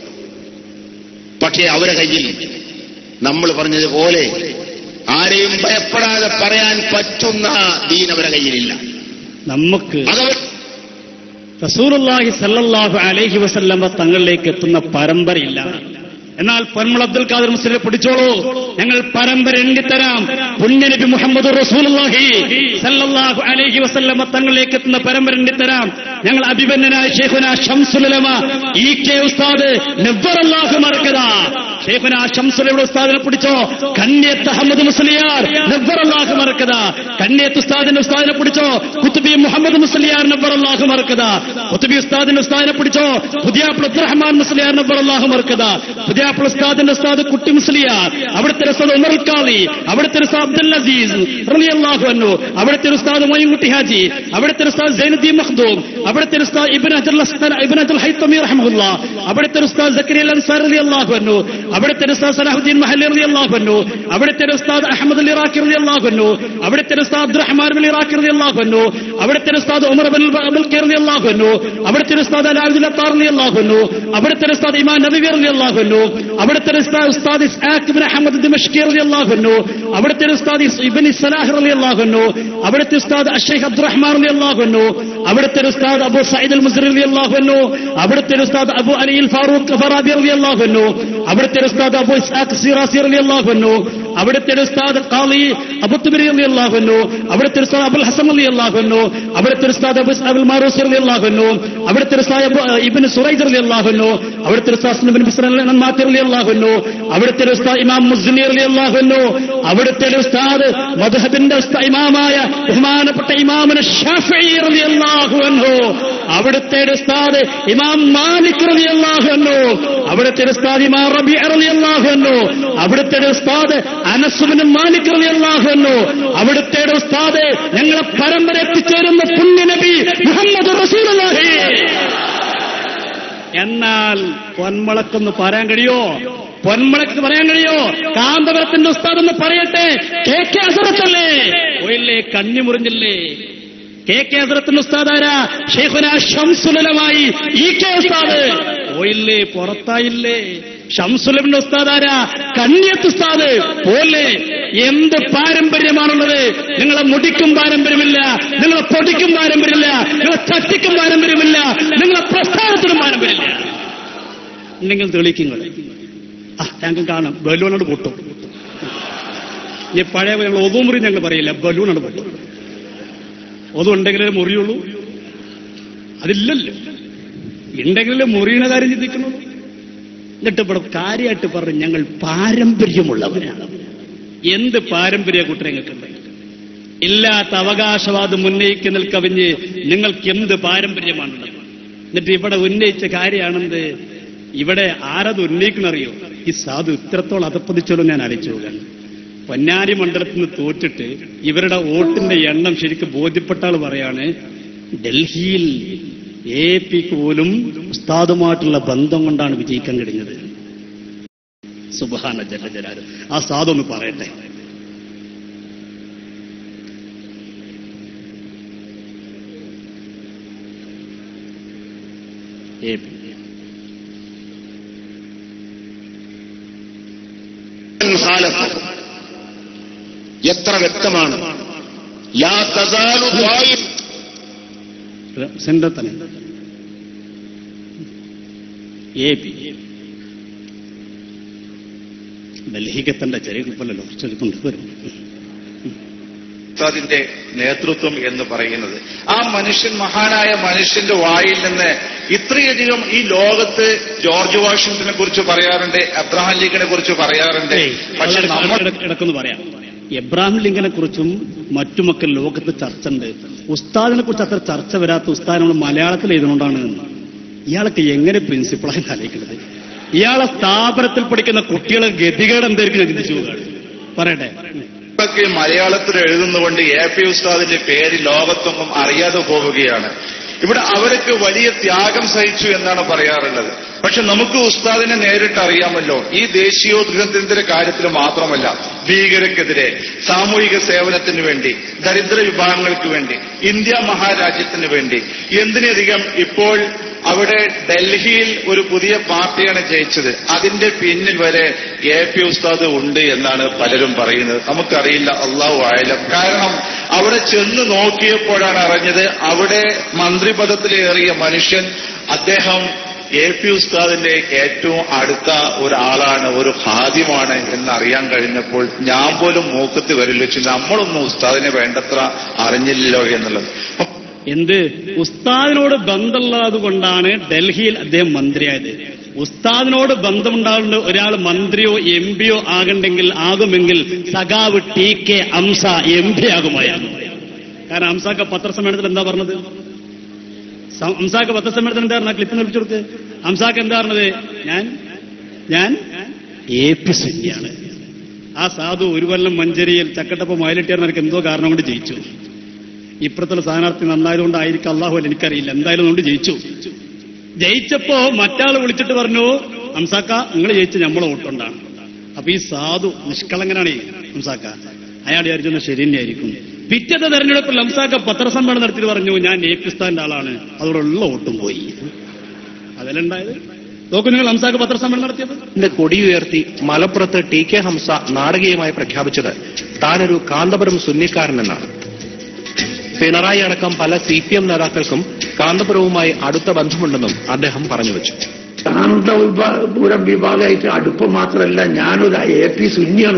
പക്ഷേ അവരെ കയ്യിൽ നമ്മൾ പറഞ്ഞതുപോലെ ആരെയും ഭയപ്പെടാതെ പറയാൻ പറ്റുന്ന ദീൻ അവരെ കയ്യിലില്ല നമുക്ക് അതവർ റസൂലുള്ളാഹി സല്ലല്ലാഹു അലൈഹി വസല്ലമ തങ്ങളിലേക്ക് എത്തുന്ന പരമ്പരയില്ല എന്നാൽ പൊന്മുൾ അബ്ദുൽ ഖാദർ മുസ്ലിം പിടിച്ചോളൂ ഞങ്ങൾ പരമ്പര എണ്ണിത്തരാം പുണ്യനബി മുഹമ്മദ് റസൂലുള്ളാഹി സല്ലല്ലാഹു അലൈഹി വസല്ലമ തങ്ങളിലേക്ക് എത്തുന്ന പരമ്പര എണ്ണിത്തരാം ഞങ്ങൾ അഭിമന്യനായ ഷെയ്ഖുന ഷംസുലമ ഇ കെ ഉസ്താദ് നബ്ബറല്ലാഹു മർക്കദ ഷെയ്ഖുന ഷംസുലയുടെ ഉസ്താദിനെ പിടിച്ചോ കന്യത്ത് അഹമ്മദ് മുസ്ലിയാർ നബ്ബറല്ലാഹു മർക്കദ കന്യത്ത് ഉസ്താദിന്റെ ഉസ്താദിനെ പിടിച്ചോ കുത്തുബി മുഹമ്മദ് മുസ്ലിയാർ നബ്ബറല്ലാഹു മർക്കദ കുത്തുബി ഉസ്താദിന്റെ ഉസ്താദിനെ പിടിച്ചോ പുതിയ അബ്ദുറഹ്മാൻ മുസ്ലിയാർ നബ്ബറല്ലാഹു മർക്കദ പുതിയ ഉസ്താദിന്റെ ഉസ്താദ് കുട്ടി മുസ്ലിയാർ അവിടുത്തെ ഉസ്താദ് ഉമർ ഖാദി അവിടുത്തെ ഉസ്താദ് അബ്ദുൽ അസീസ് റളിയല്ലാഹു അൻഹു അവിടുത്തെ ഉസ്താദ് മൊയ്ൻകുട്ടി ഹാജി അവിടുത്തെ ഉസ്താദ് സൈനുദ്ദീൻ മഖ്ദൂം അവിടുത്തെ ഉസ്താദ് ഇബ്നു അജൽ ഇബ്നു അജൽ ഹൈത്തമി റഹ്മഹുല്ലാ അവിടുത്തെ ഉസ്താദ് സക്കരിയ അൻസാർ റളിയല്ലാഹു അൻഹു അവിടുത്തെ ഉസ്താദ് സലാഹുദ്ദീൻ മഹല്ലി റളിയല്ലാഹു അൻഹു അവിടുത്തെ ഉസ്താദ് അഹമ്മദ് അൽ ഇറാഖി റളിയല്ലാഹു അൻഹു അവിടുത്തെ ഉസ്താദ് അബ്ദുറഹ്മാൻ ബിൻ ഇറാഖി റളിയല്ലാഹു അൻഹു അവിടുത്തെ ഉസ്താദ് ഉമർ ബിൻ അബ്ദുൽ ഖൈർ റളിയല്ലാഹു അൻഹു അവിടുത്തെ ഉസ്താദ് അലാവുദ്ദീൻ അത്താർ റളിയല്ലാഹു അൻഹു അവിടുത്തെ ഉസ്താദ് ഇമാം നബവി റളിയല്ലാഹു അൻഹു അവിടുത്തെ ഉസ്താദ് ഉസ്താദ് ഇസ്ഹാഖ് ബിൻ അഹമ്മദ് ദിമഷ്കി റളിയല്ലാഹു അൻഹു അവിടുത്തെ ഉസ്താദ് ഇബ്നു സലാഹ് റളിയല്ലാഹു അൻഹു അവിടുത്തെ ഉസ്താദ് അഷൈഖ് അബ്ദുറഹ്മാൻ റളിയല്ലാഹു അൻഹു അവിടുത്തെ ഉസ്താദ് അബു സഈദ് അൽ മുസ്രി റളിയല്ലാഹു അൻഹു അവിടുത്തെ ഉസ്താദ് അബു അലി അൽ ഫാറൂഖ് ഫറാബി റളിയല്ലാഹു അൻഹു അവിടുത്തെ ഉസ്താദ് അബു ഇസ്ഹാഖ് സിറാസി റളിയല്ലാഹു അൻഹു അവിടുത്തെ ഉസ്താദ് ഖാളി അബു തുബരി റളിയല്ലാഹു അൻഹു അവിടുത്തെ ഉസ്താദ് അബുൽ ഹസൻ റളിയല്ലാഹു അൻഹു അവിടുത്തെ ഉസ്താദ് അബു അബുൽ മാറൂസ് റളിയല്ലാഹു അൻഹു അവിടുത്തെ ഉസ്താദ് അബു ഇബ്നു സുറൈജ് റളിയല്ലാഹു അൻഹു അവിടുത്തെ ഉസ്താദ് ഇബ്നു ബിസ്ർ മാത്തി റളിയല്ലാഹു അൻഹു അവിടുത്തെ ഉസ്താദ് ഇമാം മുസ്ലിം റളിയല്ലാഹു അൻഹു അവിടുത്തെ ഉസ്താദ് മദ്ഹബിന്റെ ഉസ്താദ് ഇമാമായ ബഹുമാനപ്പെട്ട ഇമാമിന് ഷാഫിഈ റളിയല്ലാഹു അൻഹു അവിടുത്തെ ഉസ്താദ് ഇമാം മാലിക് റളിയല്ലാഹു അൻഹു അവിടുത്തെ ഉസ്താദ് ഇമാം റബി റളിയല്ലാഹു അൻഹു അവിടുത്തെ ഉസ്താദ് അനസ് ബിൻ മാലിക് റളിയല്ലാഹു അൻഹു അവിടുത്തെ ഉസ്താദ് ഞങ്ങളെ പരമ്പര എത്തിച്ചേരുന്ന പുണ്യ നബി മുഹമ്മദ് റസൂലുള്ളാഹി എന്നാൽ പൊന്മളക്കൊന്ന് പറയാൻ കഴിയോ പൊന്മളക്ക് പറയാൻ കഴിയോ കാന്തപുരത്തിന്റെ ഉസ്താദ് എന്ന് പറയട്ടെ കെ കെ അസറത്തല്ലേ പോയില്ലേ കണ്ണി മുറിഞ്ഞില്ലേ കെ കെ അസറത്തിന്റെ ഉസ്താദാരാ ഷെയ്ഖുന ഷംസുലമായി ഈ കെ ഉസ്താദ് പോയില്ലേ പുറത്തായില്ലേ ഷംസുലമിന്റെ ഉസ്താദാരാ കണ്ണിയത്ത് ഉസ്താദ് പോലെ എന്ത് പാരമ്പര്യമാണുള്ളത് നിങ്ങളെ മുടിക്കും പാരമ്പര്യമില്ല നിങ്ങളെ പൊടിക്കും പാരമ്പര്യമില്ല നിങ്ങളെ ചട്ടിക്കും പാരമ്പര്യമില്ല നിങ്ങളെ പ്രസ്ഥാനത്തിനും പാരമ്പര്യമില്ല ഉണ്ടെങ്കിൽ തെളിയിക്കുങ്ങൾ ആ ഞങ്ങൾക്ക് കാണാം ബലൂണോട് പൊട്ടും ഇനി പഴയ ഞങ്ങൾ ഒതുമുറി ഞങ്ങൾ പറയില്ല ബലൂണോട് പൊട്ടും ഒതും ഉണ്ടെങ്കിലേ മുറിയുള്ളൂ അതില്ലല്ലോ ഉണ്ടെങ്കിലേ മുറിയുന്ന കാര്യം ചിന്തിക്കുന്നുള്ളൂ എന്നിട്ട് ഇവിടെ കാര്യമായിട്ട് പറഞ്ഞു ഞങ്ങൾ പാരമ്പര്യമുള്ളവരാണ് എന്ത് പാരമ്പര്യ കുട്ടരങ്ങൾക്കുണ്ട് ഇല്ലാത്ത അവകാശവാദം ഉന്നയിക്കുന്ന കവിഞ്ഞ് നിങ്ങൾക്ക് എന്ത് പാരമ്പര്യമാണുള്ളത് എന്നിട്ട് ഇവിടെ ഉന്നയിച്ച കാര്യമാണെന്ത് ഇവിടെ ആരത് ഉന്നയിക്കണറിയോ ഈ സാധു ഇത്രത്തോളം അതപ്പതിച്ചോളൂ ഞാൻ അടിച്ചു പോകാൻ പൊന്നാരി മണ്ഡലത്തിൽ നിന്ന് തോറ്റിട്ട് ഇവരുടെ വോട്ടിന്റെ എണ്ണം ശരിക്കും ബോധ്യപ്പെട്ട ആൾ പറയാണ് ഡൽഹിയിൽ എ പിക്ക് പോലും ഉസ്താദുമായിട്ടുള്ള ബന്ധം കൊണ്ടാണ് വിജയിക്കാൻ കഴിഞ്ഞത് സുബഹാന ജലജലാലും ആ സാധു ഒന്ന് പറയട്ടെ എ പി ഖാലഫ്. എത്ര വ്യക്തമാണ് ലാ തസാലു ത്വായിഫ് സെന്റർ തന്നെ എ പി ഡൽഹിക്കെത്തേണ്ട ചെറിയ കുപ്പല്ലോ ചൊല്ലിക്കൊണ്ട് വരും ഉസ്താദിന്റെ നേതൃത്വം എന്ന് പറയുന്നത് ആ മനുഷ്യൻ മഹാനായ മനുഷ്യന്റെ വായിൽ നിന്ന് ഇത്രയധികം ഈ ലോകത്ത് ജോർജ് വാഷിംഗ്ടനെ കുറിച്ച് പറയാറുണ്ട് അബ്രഹാം ലീഗിനെ കുറിച്ച് പറയാറുണ്ട് പക്ഷെ നമ്മൾ ഇടക്കൊന്ന് പറയാം എബ്രാഹിം ലിങ്കനെ കുറിച്ചും മറ്റുമൊക്കെ ലോകത്ത് ചർച്ച ഉണ്ട് ഉസ്താദിനെ കുറിച്ച് അത്ര ചർച്ച വരാത്ത ഉസ്താദ് നമ്മൾ മലയാളത്തിൽ എഴുതുന്നുണ്ടാണ് എന്ന്. ഇയാളൊക്കെ എങ്ങനെ പ്രിൻസിപ്പളായി ആലോചിക്കുന്നത് ഇയാളെ സ്ഥാപനത്തിൽ പഠിക്കുന്ന കുട്ടികളെ ഗതികേട് എന്തായിരിക്കും ഞാൻ ചിന്തിച്ചു പോവുകയാണ് പറയട്ടെ ഒക്കെ മലയാളത്തിൽ എഴുതുന്നതുകൊണ്ട് എ പി ഉസ്താദിന്റെ പേര് ലോകത്തൊന്നും അറിയാതെ പോവുകയാണ് ഇവിടെ അവരൊക്കെ വലിയ ത്യാഗം സഹിച്ചു എന്നാണ് പറയാറുള്ളത് പക്ഷെ നമുക്ക് ഉസ്താദിനെ നേരിട്ട് അറിയാമല്ലോ ഈ ദേശീയോദ്ഗ്രഥത്തിന്റെ കാര്യത്തിൽ മാത്രമല്ല ഭീകരക്കെതിരെ സാമൂഹിക സേവനത്തിന് വേണ്ടി ദരിദ്ര വിഭാഗങ്ങൾക്ക് വേണ്ടി ഇന്ത്യ മഹാരാജ്യത്തിന് വേണ്ടി എന്തിനധികം ഇപ്പോൾ അവിടെ ഡൽഹിയിൽ ഒരു പുതിയ പാർട്ടിയാണ് ജയിച്ചത് അതിന്റെ പിന്നിൽ വരെ എ പി ഉസ്താദ് ഉണ്ട് എന്നാണ് പലരും പറയുന്നത് നമുക്കറിയില്ല അള്ളാഹു ആയാലും കാരണം അവിടെ ചെന്ന് നോക്കിയപ്പോഴാണ് അറിഞ്ഞത് അവിടെ മന്ത്രിപദത്തിലേറിയ മനുഷ്യൻ അദ്ദേഹം എ പി ഉസ്താദിന്റെ ഏറ്റവും അടുത്ത ഒരാളാണ് ഒരു ഹാദ്യമാണ് എന്ന് അറിയാൻ കഴിഞ്ഞപ്പോൾ ഞാൻ പോലും മൂക്കത്ത് വരില്ല വെച്ച് നമ്മളൊന്നും ഉസ്താദിനെ വേണ്ടത്ര അറിഞ്ഞില്ലല്ലോ എന്നുള്ളത് അപ്പൊ എന്ത് ഉസ്താദിനോട് ബന്ധമുള്ളത് കൊണ്ടാണ് ഡൽഹിയിൽ അദ്ദേഹം മന്ത്രിയായത് ഉസ്താദിനോട് ബന്ധമുണ്ടാകുന്ന ഒരാൾ മന്ത്രിയോ എം പിയോ ആകണ്ടെങ്കിൽ ആകുമെങ്കിൽ സഖാവ് T K Hamsa M P ആകുമായിരുന്നു കാരണം അംസാക്ക പത്രസമ്മേളനത്തിൽ എന്താ പറഞ്ഞത് സം- അംസാക്ക പത്രസമ്മേളനത്തിൽ എന്താ പറഞ്ഞ ക്ലിപ്പ് നിർമ്മിച്ചു കൊടുത്ത് അംസാക്ക് എന്താ പറഞ്ഞത് ഞാൻ ഞാൻ എ പി സുന്നിയാണ് ആ സാധു ഒരു കൊല്ലം മഞ്ചേരിയിൽ ചക്കട്ടപ്പം വയലിട്ടിയാർന്നവർക്ക് എന്തോ കാരണം കൊണ്ട് ജയിച്ചു ഇപ്പുറത്തുള്ള സ്ഥാനാർത്ഥി നന്നായതുകൊണ്ടായിരിക്കും അള്ളാഹു അല്ല എനിക്കറിയില്ല എന്തായാലും അതുകൊണ്ട് ജയിച്ചു ജയിച്ചപ്പോ മറ്റാൾ വിളിച്ചിട്ട് പറഞ്ഞു ഹംസാക്ക നിങ്ങൾ ജയിച്ച് നമ്മളെ വോട്ടുണ്ടാണ് അപ്പൊ ഈ സാധു നിഷ്കളങ്കനാണ് ഈ ഹംസാക്ക അയാൾ വിചാരിച്ചെന്ന് ശരി തന്നെയായിരിക്കും പിറ്റത്തെ തെരഞ്ഞെടുപ്പിൽ ഹംസാക്ക പത്രസമ്മേളനം നടത്തിയിട്ട് പറഞ്ഞു ഞാൻ ഏക്കിസ്ഥാന്റെ ആളാണ് അതോടുള്ള വോട്ടും പോയി അതിലുണ്ടായത് നോക്കൂ നിങ്ങൾ ഹംസാക്ക പത്രസമ്മേളനം നടത്തിയത് ന്റെ കൊടിയുയർത്തി മലപ്പുറത്ത് ടി കെ ഹംസ നാടകീയമായി പ്രഖ്യാപിച്ചത് താനൊരു കാന്തപുരം സുന്നിക്കാരനെന്നാണ് പിണറായി അടക്കം പല സി പി എം നേതാക്കൾക്കും കാന്തപുരവുമായി അടുത്ത ബന്ധമുണ്ടെന്നും അദ്ദേഹം പറഞ്ഞുവച്ചു കാന്തപുരം വിഭാഗമായിട്ട് അടുപ്പം മാത്രമല്ല ഞാനൊരു എ പി സുന്നിയാണ്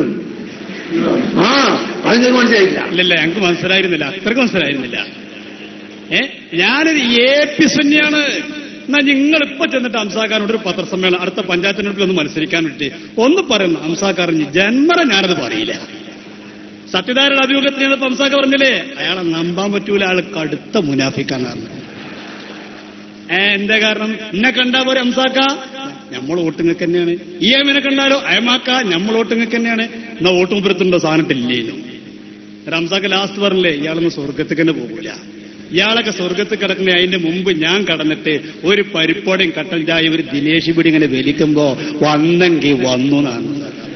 ആ അത് നിങ്ങൾക്ക് മനസ്സിലായില്ല ഇല്ലല്ല ഞങ്ങൾക്ക് മനസ്സിലായിരുന്നില്ല അത്രയ്ക്ക് മനസ്സിലായിരുന്നില്ല ഏ ഞാനൊരു എ പി സുന്നിയാണ് എന്നാ നിങ്ങൾ ഇപ്പൊ ചെന്നിട്ട് അംസാക്കാരോട് ഒരു പത്രസമ്മേളനം അടുത്ത പഞ്ചായത്ത് തെരഞ്ഞെടുപ്പിൽ ഒന്ന് മത്സരിക്കാൻ വേണ്ടി ഒന്ന് പറയുന്നു അംസാക്കാരൻ ജന്മറ ഞാനത് പറയില്ല സത്യധാരണ അഭിമുഖത്തിന് ചെന്നപ്പോ അംസാക്ക പറഞ്ഞില്ലേ അയാളെ നമ്പാൻ പറ്റൂല അയാൾ കടുത്ത മുനാഫിക്കാനാണ് ഏ എന്താ കാരണം എന്നെ കണ്ടാ പോരെ അംസാക്ക നമ്മൾ വോട്ടുങ്ങൾക്ക് തന്നെയാണ് ഈ എമ്മിനെ കണ്ടാലോ അയമാക്ക നമ്മൾ വോട്ടുങ്ങൾക്ക് തന്നെയാണ് എന്നാ വോട്ട് മുപ്പത്തുണ്ടോ സാധനത്തില്ലേനു റംസാക്ക് ലാസ്റ്റ് പറഞ്ഞില്ലേ ഇയാളൊന്നും സ്വർഗത്തേക്ക് തന്നെ പോകൂല ഇയാളൊക്കെ സ്വർഗത്ത് കിടക്കുന്ന അതിന്റെ മുമ്പ് ഞാൻ കടന്നിട്ട് ഒരു പരിപ്പോടെയും കട്ടൽ ചായ ഒരു ദിനേശ് പിടി ഇങ്ങനെ വലിക്കുമ്പോ വന്നെങ്കിൽ വന്നു എന്നാണ്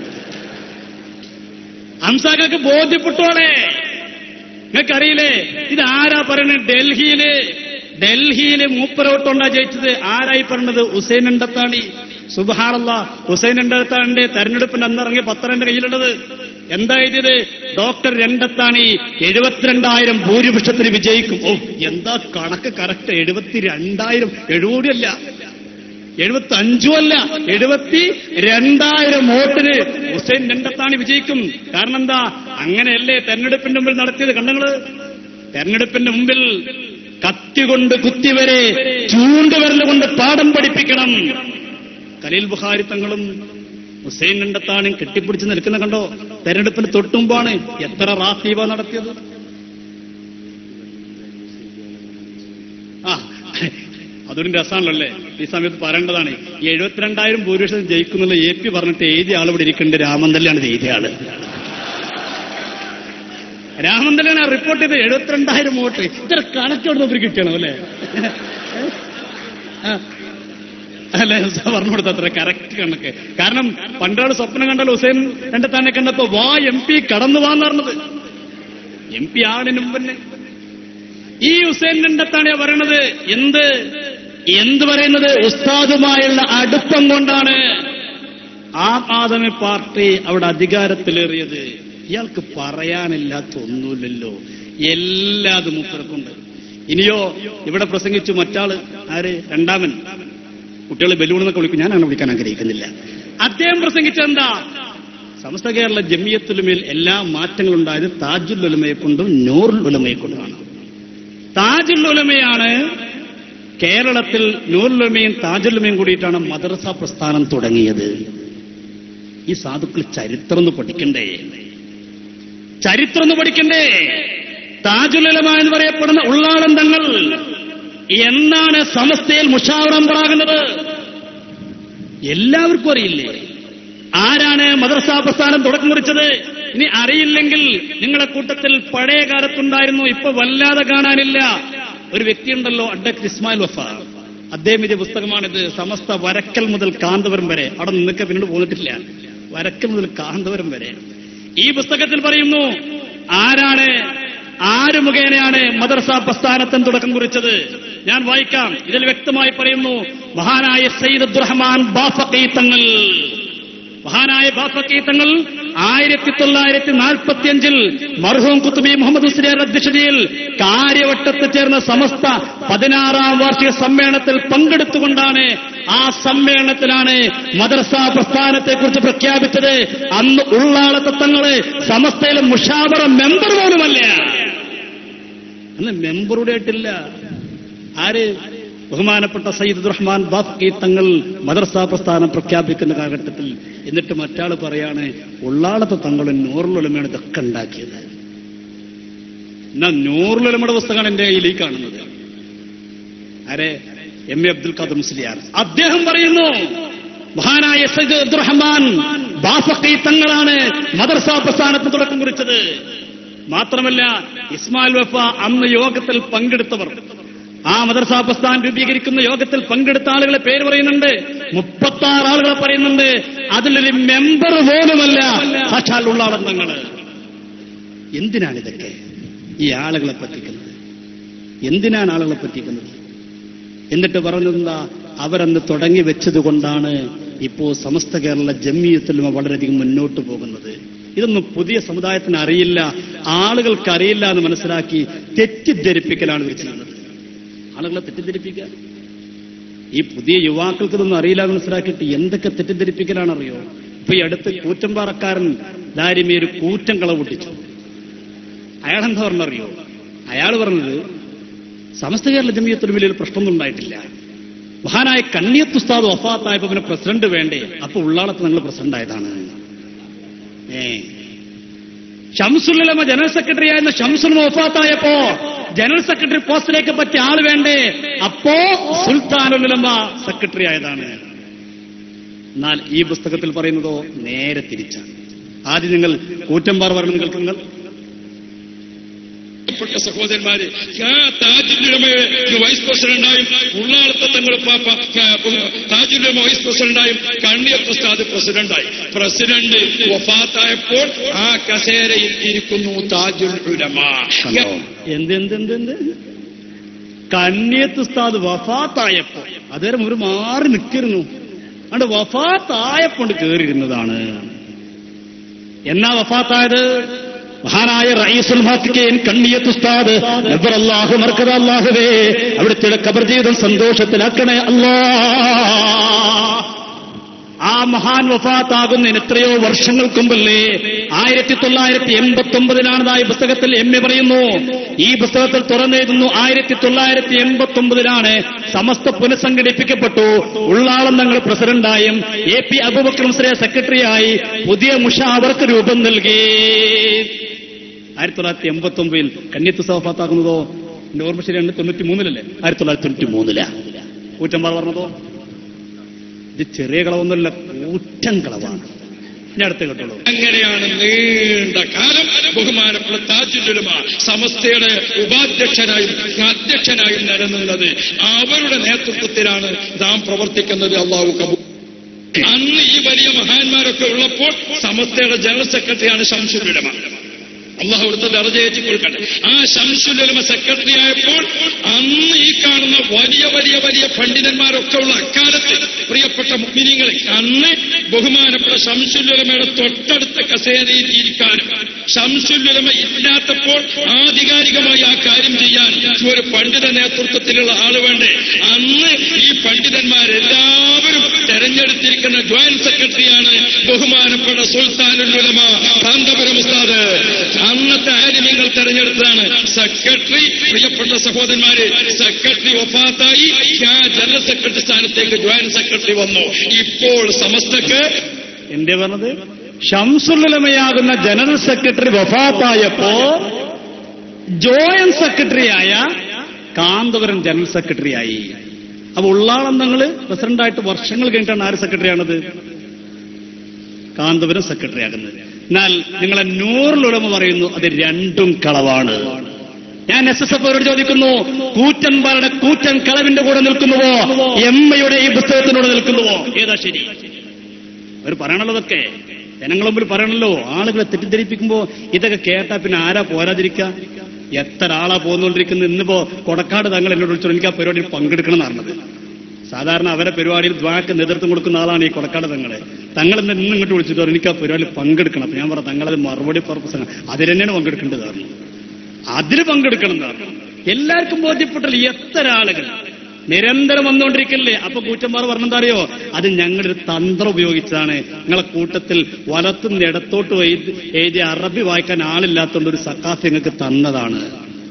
ഹംസാക്കൊക്കെ ബോധ്യപ്പെട്ടോളെ നിങ്ങൾക്കറിയില്ലേ ഇത് ആരാ പറയുന്നത് ഡൽഹിയില് ഡൽഹിയില് മൂപ്പരോട്ടുണ്ടാ ജയിച്ചത് ആരായി പറഞ്ഞത് ഹുസൈൻ ഉണ്ടത്താണി സുബഹാറല്ല ഹുസൈൻ ഉണ്ടത്താണിന്റെ തെരഞ്ഞെടുപ്പിന് അന്നിറങ്ങിയ പത്രം എന്റെ കയ്യിലുള്ളത് എന്താ എഴുതിയത് ഡോക്ടർ രണ്ടത്താണി എഴുപത്തിരണ്ടായിരം ഭൂരിപക്ഷത്തിന് വിജയിക്കും ഓ എന്താ കണക്ക് കറക്റ്റ് എഴുപത്തിരണ്ടായിരം എഴുപടിയല്ല എഴുപത്തി അഞ്ചും അല്ല എഴുപത്തി രണ്ടായിരം വോട്ടിന് ഹുസൈൻ രണ്ടത്താണി വിജയിക്കും കാരണം എന്താ അങ്ങനെയല്ലേ തെരഞ്ഞെടുപ്പിന്റെ മുമ്പിൽ നടത്തിയത് കണ്ണങ്ങള് തെരഞ്ഞെടുപ്പിന്റെ മുമ്പിൽ കത്തി കൊണ്ട് കുത്തിവരെ ചൂണ്ടുവിരൽ കൊണ്ട് പാഠം പഠിപ്പിക്കണം കലീൽ ബുഹാരി തങ്ങളും ഹുസൈൻ രണ്ടത്താണും കെട്ടിപ്പിടിച്ച് നിൽക്കുന്ന കണ്ടോ തെരഞ്ഞെടുപ്പിന് തൊട്ടുമുമ്പാണ് എത്ര റാത്തീവ നടത്തിയത് ആ അതൊരു രസമാണല്ലോ ഈ സമയത്ത് പറയേണ്ടതാണ് ഈ എഴുപത്തിരണ്ടായിരം ഭൂരിപക്ഷം ജയിക്കുന്നുള്ള എ പി പറഞ്ഞിട്ട് എഴുതിയ ആൾ ഇവിടെ ഇരിക്കേണ്ട രാമന്തല്ലാണ് ഇത് എഴുതിയ ആള് രാമന്തലാണ് റിപ്പോർട്ട് ചെയ്ത് എഴുപത്തിരണ്ടായിരം വോട്ട് ഇത്ര കണക്കോട് നോക്കി കിട്ടണം അല്ലേ ആ. അല്ലേ പറഞ്ഞു കൊടുത്ത അത്ര കറക്റ്റ് കണക്ക് കാരണം പണ്ടാട് സ്വപ്നം കണ്ടാൽ ഹുസൈൻ എന്റെ തന്നെ കണ്ടപ്പോ വാ എം പി കടന്നു വാന്ന് പറഞ്ഞത് എം പി ആണിനും മുമ്പന്നെ ഈ ഹുസൈൻ രണ്ടത്താണ് പറയണത് എന്ത് എന്ത് പറയുന്നത് ഉസ്താദുമായുള്ള അടുപ്പം കൊണ്ടാണ് ആം ആദമി പാർട്ടി അവിടെ അധികാരത്തിലേറിയത് ഇയാൾക്ക് പറയാനില്ലാത്ത ഒന്നുമില്ലല്ലോ എല്ലാതും മൂപ്പർക്കുണ്ട് ഇനിയോ ഇവിടെ പ്രസംഗിച്ചു മറ്റാള് ആര് രണ്ടാമൻ കുട്ടികൾ ബലൂണെന്നൊക്കെ വിളിക്കും ഞാൻ അങ്ങനെ വിളിക്കാൻ ആഗ്രഹിക്കുന്നില്ല അദ്ദേഹം പ്രസംഗിച്ചെന്താ സമസ്ത കേരള ജമിയത്തുലുമയിൽ എല്ലാ മാറ്റങ്ങളും ഉണ്ടായത് താജുൽ ഉലമയെ കൊണ്ടും നൂറുൽ ഉലമയെ കൊണ്ടുമാണ് താജുൽ ഉലമയാണ് കേരളത്തിൽ നൂറുലുമയും താജുലുമയും കൂടിയിട്ടാണ് മദ്രസ പ്രസ്ഥാനം തുടങ്ങിയത് ഈ സാധുക്കൾ ചരിത്രം ഒന്ന് പഠിക്കണ്ടേ ചരിത്രം ഒന്ന് പഠിക്കണ്ടേ താജുലമ എന്ന് പറയപ്പെടുന്ന ഉള്ളാളന്തങ്ങൾ എന്നാണ് സമസ്തയിൽ മുഷാവറമ്പറാകുന്നത് എല്ലാവർക്കും അറിയില്ലേ ആരാണ് മദ്രസാ പ്രസ്ഥാനം തുടക്കം കുറിച്ചത് ഇനി അറിയില്ലെങ്കിൽ നിങ്ങളെ കൂട്ടത്തിൽ പഴയ കാലത്തുണ്ടായിരുന്നു ഇപ്പൊ വല്ലാതെ കാണാനില്ല ഒരു വ്യക്തിയുണ്ടല്ലോ അഡ്ഡക് ഇസ്മായിൽ വഫ അദ്ദേഹം എഴുതിയ പുസ്തകമാണിത് സമസ്ത വരക്കൽ മുതൽ കാന്തപുരം വരെ അവിടെ നിന്നൊക്കെ പിന്നീട് പോന്നിട്ടില്ല വരക്കൽ മുതൽ കാന്തപുരം വരെ ഈ പുസ്തകത്തിൽ പറയുന്നു ആരാണ് ആര് മുഖേനയാണ് മദർസ പ്രസ്ഥാനത്തിന് തുടക്കം കുറിച്ചത് ഞാൻ വായിക്കാം ഇതിൽ വ്യക്തമായി പറയുന്നു മഹാനായ സയ്യിദ് അബ്ദുറഹ്മാൻ ബാഫഖി തങ്ങൾ മഹാനായ ബാഫഖി തങ്ങൾ ആയിരത്തി തൊള്ളായിരത്തി നാൽപ്പത്തിയഞ്ചിൽ മർഹൂം കുത്തുബി മുഹമ്മദ് ഹുസ്ലിയാർ അധ്യക്ഷതയിൽ കാര്യവട്ടത്ത് ചേർന്ന സമസ്ത പതിനാറാം വാർഷിക സമ്മേളനത്തിൽ പങ്കെടുത്തുകൊണ്ടാണ് ആ സമ്മേളനത്തിലാണ് മദ്രസ പ്രസ്ഥാനത്തെക്കുറിച്ച് പ്രഖ്യാപിച്ചത് അന്ന് ഉള്ളാളത്തെ തങ്ങള് സമസ്തയിലെ മുഷാവറ മെമ്പർ പോലുമല്ല അന്ന് മെമ്പറുടെ ആയിട്ടില്ല ആര് ബഹുമാനപ്പെട്ട സയ്യിദ് റഹ്മാൻ ബാഫി തങ്ങൾ മദർസ പ്രസ്ഥാനം പ്രഖ്യാപിക്കുന്ന കാലഘട്ടത്തിൽ എന്നിട്ട് മറ്റാൾ പറയാണ് ഉള്ളാളത്തെ തങ്ങളും നൂറിലുലമയാണ് ഇതൊക്കെ ഉണ്ടാക്കിയത് എന്നാ നൂറിലുലമയുടെ പുസ്തകമാണ് എന്റെ കയ്യിൽ ഈ കാണുന്നത് ആരെ എം എ അബ്ദുൽ ഖാദർ മുസ്ലിയാർ അദ്ദേഹം പറയുന്നു മഹാനായ സയ്യിദ് അബ്ദുറഹ്മാൻ ബാഫി തങ്ങളാണ് മദർസ പ്രസ്ഥാനത്തിന് തുടക്കം കുറിച്ചത് മാത്രമല്ല ഇസ്മായിൽ വഫ അന്ന് യോഗത്തിൽ പങ്കെടുത്തവർ ആ മദർസാ പ്രസ്ഥാനം രൂപീകരിക്കുന്ന യോഗത്തിൽ പങ്കെടുത്ത ആളുകളെ പേര് പറയുന്നുണ്ട് മുപ്പത്തി ആറ് ആളുകളെ പറയുന്നുണ്ട് അതിലൊരു മെമ്പർ പോലുമല്ല സാക്ഷാൽ ഉള്ളാളന്തങ്ങള് എന്തിനാണ് ഇതൊക്കെ ഈ ആളുകളെ പറ്റിക്കുന്നത് എന്തിനാണ് ആളുകളെ പറ്റിക്കുന്നത് എന്നിട്ട് പറഞ്ഞതെന്താ അവരന്ന് തുടങ്ങി വെച്ചത് കൊണ്ടാണ് ഇപ്പോ സമസ്ത കേരള ജമ്മിയത്തിലും വളരെയധികം മുന്നോട്ട് പോകുന്നത് ഇതൊന്നും പുതിയ സമുദായത്തിന് അറിയില്ല ആളുകൾക്ക് അറിയില്ല എന്ന് മനസ്സിലാക്കി തെറ്റിദ്ധരിപ്പിക്കലാണ് ഇവർ ചെയ്യുന്നത് ആളുകളെ തെറ്റിദ്ധരിപ്പിക്കുക ഈ പുതിയ യുവാക്കൾക്ക് ഇതൊന്നും അറിയില്ല എന്ന് മനസ്സിലാക്കിയിട്ട് എന്തൊക്കെ തെറ്റിദ്ധരിപ്പിക്കലാണറിയോ ഇപ്പൊ ഈ അടുത്ത് കൂറ്റമ്പാറക്കാരൻ ദാരിമി ഒരു കൂറ്റം കള പൊട്ടിച്ചു അയാളെന്താ പറഞ്ഞറിയോ അയാൾ പറഞ്ഞത് സമസ്ത കേരള ജമീയത്തിന് വലിയൊരു പ്രശ്നമൊന്നും ഉണ്ടായിട്ടില്ല മഹാനായ കണ്ണിയത്ത് ഉസ്താദ് വഫാത്തായപ്പോ പിന്നെ പ്രസിഡന്റ് വേണ്ടേ അപ്പൊ ഉള്ളാളത്ത് നിങ്ങൾ പ്രസിഡന്റ് ആയതാണ് ഏ ഷംസുല്ലമ ജനറൽ സെക്രട്ടറി ആയിരുന്ന ഷംസുൽ വഫാത്തായപ്പോ ജനറൽ സെക്രട്ടറി പോസ്റ്റിലേക്ക് പറ്റിയ ആള് വേണ്ടേ അപ്പോ സുൽത്താനുലമ സെക്രട്ടറി ആയതാണ് എന്നാൽ ഈ പുസ്തകത്തിൽ പറയുന്നതോ നേരെ തിരിച്ചാണ് ആദ്യം നിങ്ങൾ കൂറ്റമ്പാറ പറഞ്ഞു നിങ്ങൾക്ക് നിങ്ങൾ പ്രിയപ്പെട്ട സഹോദരന്മാര് ആ താജുലുലമയെ വൈസ് പ്രസിഡന്റായും ഉള്ളാളത്തെ തങ്ങൾ പാപ്പ താജുലുലമ വൈസ് പ്രസിഡന്റായും കണ്ണിയത്ത് ഉസ്താദ് പ്രസിഡന്റായി പ്രസിഡന്റ് വഫാത്തായപ്പോൾ ആ കസേരയിൽ ഇരിക്കുന്നു താജുൽ ഉലമ എന്ത് എന്ത് എന്ത് എന്ത് കന്യത്ത് ഉസ്താദ് വഫാത്തായപ്പോ അദ്ദേഹം ഒരു മാറി നിൽക്കുന്നു അതുകൊണ്ട് വഫാത്തായപ്പോണ്ട് കയറിയിരുന്നതാണ് എന്നാ വഫാത്തായത് മഹാനായ റയീസുൽ ഹാത്തിക്കേൻ കണ്ണിയത്ത് ഉസ്താദ് നബ്ബർ അല്ലാഹു മർക്കദ അല്ലാഹുവേ അവിടുത്തെ ഖബർ ജീവിതം സന്തോഷത്തിലാക്കണേ അല്ലാ ആ മഹാൻ വഫാത്താകുന്നതിന് എത്രയോ വർഷങ്ങൾക്ക് മുമ്പല്ലേ ആയിരത്തി തൊള്ളായിരത്തി എൺപത്തി ഒമ്പതിലാണതായി പുസ്തകത്തിൽ എം എ പറയുന്നു ഈ പുസ്തകത്തിൽ തുറന്നെഴുതുന്നു ആയിരത്തി തൊള്ളായിരത്തി എൺപത്തി ഒമ്പതിലാണ് സമസ്ത പുനഃസംഘടിപ്പിക്കപ്പെട്ടു ഉള്ളാളം തങ്ങൾ പ്രസിഡന്റായും എ പി അബുബക്രം ശ്രീ സെക്രട്ടറിയായി പുതിയ മുഷാവർക്ക് രൂപം നൽകി ആയിരത്തി തൊള്ളായിരത്തി എൺപത്തി ഒമ്പതിൽ കന്യത്ത് സഹഫാത്താകുന്നതോ എന്റെ ഓർമ്മ ശരിയാണ് തൊണ്ണൂറ്റി മൂന്നിലല്ലേ ആയിരത്തി തൊള്ളായിരത്തി തൊണ്ണൂറ്റി മൂന്നില കൂറ്റമ്പാറ പറഞ്ഞതോ ഇത് ചെറിയ കളവൊന്നുമല്ല കൂറ്റൻ കളവാണ് ഇനി അടുത്ത കേട്ടോളൂ അങ്ങനെയാണ് നീണ്ട കാലം ബഹുമാനപ്പെട്ട താജുലുലമ സമസ്തയുടെ ഉപാധ്യക്ഷനായും അധ്യക്ഷനായും നിലനിന്നത് അവരുടെ നേതൃത്വത്തിലാണ് നാം പ്രവർത്തിക്കുന്നത് അള്ളാഹു കബൂ അന്ന് ഈ വലിയ മഹാന്മാരൊക്കെ ഉള്ളപ്പോൾ സമസ്തയുടെ ജനറൽ സെക്രട്ടറിയാണ് ശംസുലുലമ അള്ളാഹു അവിടുത്തെ ദർജയേറ്റി കൊടുക്കട്ടെ ആ ശംസുലമ സെക്രട്ടറി ആയപ്പോൾ അന്ന് ഈ കാണുന്ന വലിയ വലിയ വലിയ പണ്ഡിതന്മാരൊക്കെ ഉള്ള അക്കാലത്ത് പ്രിയപ്പെട്ട മുഗ്മിനികളെ അന്ന് ബഹുമാനപ്പെട്ട ശംസുലമയുടെ തൊട്ടടുത്ത കസേരയിൽ ഇരിക്കാനും ശംസുലമ ഇല്ലാത്തപ്പോൾ ആധികാരികമായി ആ കാര്യം ചെയ്യാൻ ഒരു പണ്ഡിത നേതൃത്വത്തിലുള്ള ആള് വേണ്ടേ അന്ന് ഈ പണ്ഡിതന്മാരെല്ലാവരും തെരഞ്ഞെടുത്തിരിക്കുന്ന ജോയിന്റ് സെക്രട്ടറിയാണ് ബഹുമാനപ്പെട്ട സുൽത്താനുലമ കാന്തപുരം ഉസ്താദ് അന്നത്തെ ആലിമ്യങ്ങൾ തെരഞ്ഞെടുത്തതാണ് സെക്രട്ടറി പ്രിയപ്പെട്ട സഹോദരന്മാര് സെക്രട്ടറി ഒഫാത്തായി ആ ജനറൽ സെക്രട്ടറി സ്ഥാനത്തേക്ക് ജോയിന്റ് സെക്രട്ടറി വന്നു ഇപ്പോൾ സമസ്തക്ക് എന്തേ പറഞ്ഞത് ഷംസുല്ലമയാകുന്ന ജനറൽ സെക്രട്ടറി വഫാത്തായപ്പോ ജോയിന്റ് സെക്രട്ടറിയായ കാന്തപുരം ജനറൽ സെക്രട്ടറിയായി അപ്പൊ ഉള്ളാളം തങ്ങള് പ്രസിഡന്റായിട്ട് വർഷങ്ങൾ കഴിഞ്ഞിട്ടാണ് ആര് സെക്രട്ടറിയാണത് കാന്തപുരം സെക്രട്ടറി ആകുന്നത് എന്നാൽ നിങ്ങളെ നൂറിലുടമ പറയുന്നു അത് രണ്ടും കളവാണ് ഞാൻ എസ് എസ് എഫ് അവരോട് ചോദിക്കുന്നു കൂറ്റൻപാരുടെ കൂറ്റൻ കളവിന്റെ കൂടെ നിൽക്കുന്നുവോ എം എയുടെ ഈ പുസ്തകത്തിനോട് നിൽക്കുന്നുവോ ഏതാ ശരി അവർ പറയണുള്ളതൊക്കെ ജനങ്ങൾ മുമ്പിൽ പറയണല്ലോ ആളുകളെ തെറ്റിദ്ധരിപ്പിക്കുമ്പോ ഇതൊക്കെ കേട്ടാ പിന്നെ ആരാ പോരാതിരിക്ക എത്ര ആളാ പോന്നുകൊണ്ടിരിക്കുന്നത് ഇന്നിപ്പോ കൊടക്കാട് തങ്ങൾ എന്നോട് വിളിച്ചോ എനിക്ക് ആ പരിപാടിയിൽ പങ്കെടുക്കണം എന്ന് പറഞ്ഞത് സാധാരണ അവരെ പരിപാടിയിൽ ദ്വാക്ക് നേതൃത്വം കൊടുക്കുന്ന ആളാണ് ഈ കൊടക്കാട് തങ്ങള് തങ്ങൾ ഇന്ന് ഇന്ന് ഇങ്ങോട്ട് വിളിച്ചിട്ട് പറഞ്ഞു, എനിക്ക് ആ പരിപാടിയിൽ പങ്കെടുക്കണം അപ്പൊ ഞാൻ പറഞ്ഞു തങ്ങളത് മറുപടി പർപ്പസ് അതിൽ തന്നെയാണ് പങ്കെടുക്കേണ്ടത് പറഞ്ഞു അതിൽ പങ്കെടുക്കണം എന്ന് പറഞ്ഞു എല്ലാവർക്കും ബോധ്യപ്പെട്ടല്ലോ എത്ര ആളുകൾ നിരന്തരം വന്നുകൊണ്ടിരിക്കില്ലേ അപ്പൊ കൂറ്റന്മാർ പറഞ്ഞെന്താ അറിയോ അത് ഞങ്ങളൊരു തന്ത്രം ഉപയോഗിച്ചതാണ് നിങ്ങളെ കൂട്ടത്തിൽ വലത്തുനിന്ന് ഇടത്തോട്ട് പോയി എഴുതി അറബി വായിക്കാൻ ആളില്ലാത്തതുകൊണ്ട് ഒരു സക്കാഫി നിങ്ങൾക്ക് തന്നതാണ്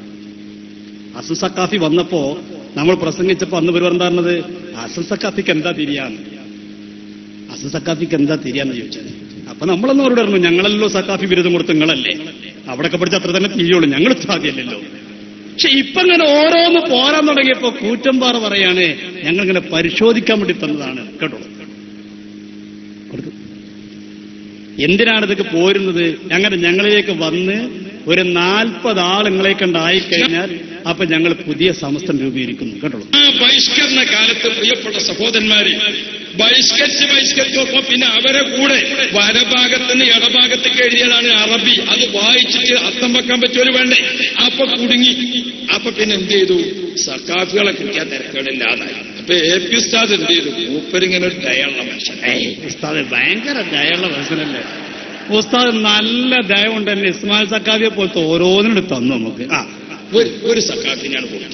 അസു സക്കാഫി വന്നപ്പോ നമ്മൾ പ്രസംഗിച്ചപ്പോ അന്ന് ഇവർ പറഞ്ഞത് അസു സക്കാഫിക്ക് എന്താ തിരിയാന്ന് അസു സക്കാഫിക്ക് എന്താ തിരിയാന്ന് ചോദിച്ചത് അപ്പൊ നമ്മളൊന്നും അവരോട് പറഞ്ഞു ഞങ്ങളല്ലോ സക്കാഫി ബിരുദം കൊടുത്ത് നിങ്ങളല്ലേ അവിടെയൊക്കെ പഠിച്ച അത്ര തന്നെ തിരിയുള്ളൂ ഞങ്ങൾ സാധ്യമല്ലല്ലോ പക്ഷെ ഇപ്പൊ ഇങ്ങനെ ഓരോന്ന് പോരാൻ തുടങ്ങിയപ്പോ കൂറ്റമ്പാറ പറയാണ് ഞങ്ങൾ ഇങ്ങനെ പരിശോധിക്കാൻ വേണ്ടി തന്നതാണ് കേട്ടോ കൊടുത്തു. എന്തിനാണ് ഇതൊക്കെ പോരുന്നത് അങ്ങനെ ഞങ്ങളിലേക്ക് വന്ന് ഒരു നാൽപ്പത് ആൾ നിങ്ങളെ കണ്ടായി കഴിഞ്ഞാൽ അപ്പൊ ഞങ്ങൾ പുതിയ സംസ്ഥ രൂപീകരിക്കുന്നു കേട്ടോ ആ ബഹിഷ്കരണ കാലത്ത് പ്രിയപ്പെട്ട സഹോദരന്മാര് ബഹിഷ്കരിച്ച് ബഹിഷ്കരിച്ചപ്പോ പിന്നെ അവരെ കൂടെ വലഭാഗത്ത് നിന്ന് ഇടഭാഗത്തേക്ക് എഴുതിയതാണ് അറബി അത് വായിച്ചിട്ട് അർത്ഥം വെക്കാൻ പറ്റുമോ വേണ്ടേ അപ്പൊ കുടുങ്ങി അപ്പൊ പിന്നെ എന്ത് ചെയ്തു സക്കാഫികളെ കിട്ടിയാൽ തിരക്കേടില്ലാതായി അപ്പൊ എ പി ഉസ്താദ് എന്ത് ചെയ്തു മൂപ്പരിങ്ങനെ ഒരു ദയുള്ള മനുഷ്യൻ ഉസ്താദ് ഭയങ്കര ദയുള്ള മനസ്സിലല്ലേ ഉസ്താദ് നല്ല ദയ കൊണ്ട് തന്നെ ഇസ്മായിൽ സക്കാവിയെ പോലത്തെ ഓരോന്നിനും തന്നു നമുക്ക് ആ ഒരു ഒരു സക്കാഫിനാണ് കൊടുത്തത്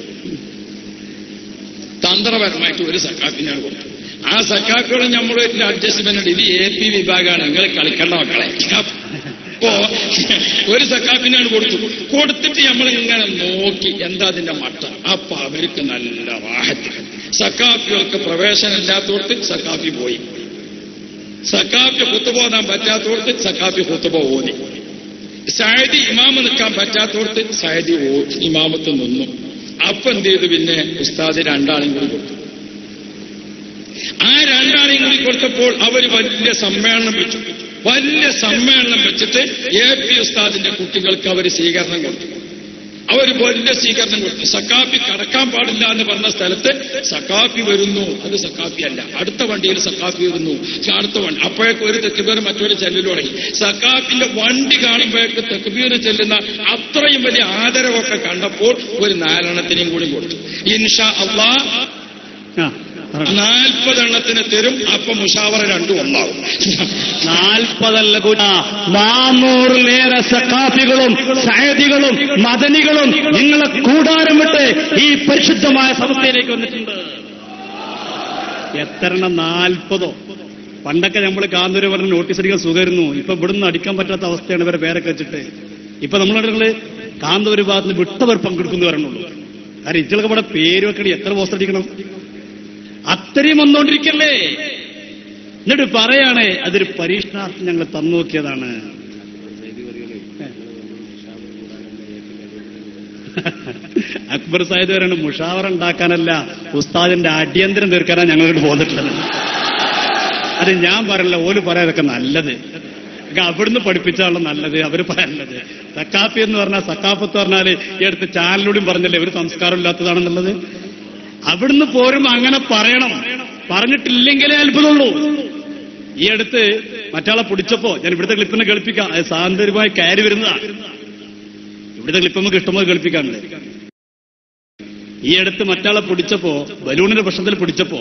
തന്ത്രപരമായിട്ട് ഒരു സക്കാഫിനാണ് കൊടുത്തത് ആ സക്കാഫിയോട് നമ്മൾ അഡ്ജസ്റ്റ്മെന്റ് ഇത് എ പി വിഭാഗമാണ് നിങ്ങൾ കളിക്കേണ്ട മക്കളെ അപ്പോ ഒരു സക്കാഫിനാണ് കൊടുത്തു കൊടുത്തിട്ട് നമ്മൾ ഇങ്ങനെ നോക്കി എന്താ അതിന്റെ മട്ടം അപ്പൊ അവർക്ക് നല്ല വാഹത്ത് സക്കാഫികൾക്ക് പ്രവേശനം ഇല്ലാത്തോടത്ത് സക്കാഫി പോയി സക്കാഫി കുത്തുപോകാൻ പറ്റാത്തോടത്ത് സക്കാഫി കുത്തുപോ ഓതി സയദി ഇമാമ് നിൽക്കാൻ പറ്റാത്തോടത്ത് സയദി ഓ ഇമാമത്ത് നിന്നു അപ്പൊ എന്ത് ചെയ്തു പിന്നെ ഉസ്താദ് രണ്ടാളെയും കൂടി കൊടുത്തു ആ രണ്ടാളെയും കൂടി കൊടുത്തപ്പോൾ അവർ വലിയ സമ്മേളനം വെച്ചു വലിയ സമ്മേളനം വെച്ചിട്ട് എ പി ഉസ്താദിന്റെ കുട്ടികൾക്ക് അവർ സ്വീകരണം കൊടുത്തു അവർ വലിയ സ്വീകരണം കൊടുത്തു സക്കാപ്പി കടക്കാൻ പാടില്ല എന്ന് പറഞ്ഞ സ്ഥലത്ത് സക്കാപ്പി വരുന്നു അത് സക്കാപ്പി അല്ല അടുത്ത വണ്ടിയിൽ സക്കാപ്പി വരുന്നു അടുത്ത വണ്ടി അപ്പോഴേക്ക് ഒരു തെക്കുബീർ മറ്റൊരു ചെല്ലു തുടങ്ങി സക്കാപ്പിന്റെ വണ്ടി കാണുമ്പോഴേക്ക് തെക്കുബീർ ചെല്ലുന്ന അത്രയും വലിയ ആദരവൊക്കെ കണ്ടപ്പോൾ ഒരു നാലെണ്ണത്തിനെയും കൂടി കൊടുത്തു ഇൻഷാ അള്ളാ നാൽപ്പതെണ്ണത്തിന് തരും അപ്പൊ മുഷാവറ രണ്ടും ഒന്നാവും നാൽപ്പതല്ല കൂട്ടാ നാനൂറിലേറെ സക്കാഫികളും സയദികളും മദനികളും നിങ്ങളെ കൂടാരം വിട്ട് ഈ പരിശുദ്ധമായ സമസ്തയിലേക്ക് വന്നിട്ടുണ്ട് എത്ര നാൽപ്പതോ പണ്ടൊക്കെ നമ്മൾ കാന്തൂര് പറഞ്ഞ് നോട്ടീസ് അടിക്കാൻ സുഖമായിരുന്നു ഇപ്പൊ ഇവിടുന്ന് അടിക്കാൻ പറ്റാത്ത അവസ്ഥയാണ് ഇവരെ പേരൊക്കെ വെച്ചിട്ട് ഇപ്പൊ നമ്മളെ കാന്തൂര് ഭാഗത്ത് നിന്ന് വിട്ടവർ പങ്കെടുക്കുന്നു പറഞ്ഞുള്ളൂ കാരണം ഇച്ചളൊക്കെ ഇവിടെ പേര് വെക്കണി എത്ര പോസ്റ്റ് അടിക്കണം അത്രയും വന്നുകൊണ്ടിരിക്കല്ലേ എന്നിട്ട് പറയാണ് അതൊരു പരീക്ഷണാർത്ഥം ഞങ്ങൾ തന്നു നോക്കിയതാണ് അക്ബർ സാഹിദ് പറയാണ് മുഷാവറ ഉണ്ടാക്കാനല്ല ഉസ്താദിന്റെ അടിയന്തരം തീർക്കാനാണ് ഞങ്ങളോട് പോന്നിട്ടുള്ളത് അത് ഞാൻ പറയല്ല ഓല് പറയാതൊക്കെ നല്ലത് ഒക്കെ അവിടുന്ന് പഠിപ്പിച്ചാണല്ലോ നല്ലത് അവർ പറയാനുള്ളത് സക്കാപ്പി എന്ന് പറഞ്ഞാൽ സക്കാഫത്ത് പറഞ്ഞാൽ ഈ അടുത്ത് ചാനലിലൂടെയും പറഞ്ഞല്ലേ ഒരു സംസ്കാരം ഇല്ലാത്തതാണെന്നുള്ളത് അവിടുന്ന് പോരുമ്പോ അങ്ങനെ പറയണം പറഞ്ഞിട്ടില്ലെങ്കിലേ അത്ഭുതമുള്ളൂ ഈ അടുത്ത് മറ്റാളെ പിടിച്ചപ്പോ ഞാൻ ഇവിടുത്തെ ക്ലിപ്പിനെ കേൾപ്പിക്കാം അത് സാന്ദര്യമായി കയറി വരുന്നതാണ് ഇവിടുത്തെ ക്ലിപ്പ് നമുക്ക് ഇഷ്ടംപോലെ കേൾപ്പിക്കാനുണ്ട് ഈ അടുത്ത് മറ്റാളെ പിടിച്ചപ്പോ ബലൂണിന്റെ പ്രശ്നത്തിൽ പിടിച്ചപ്പോ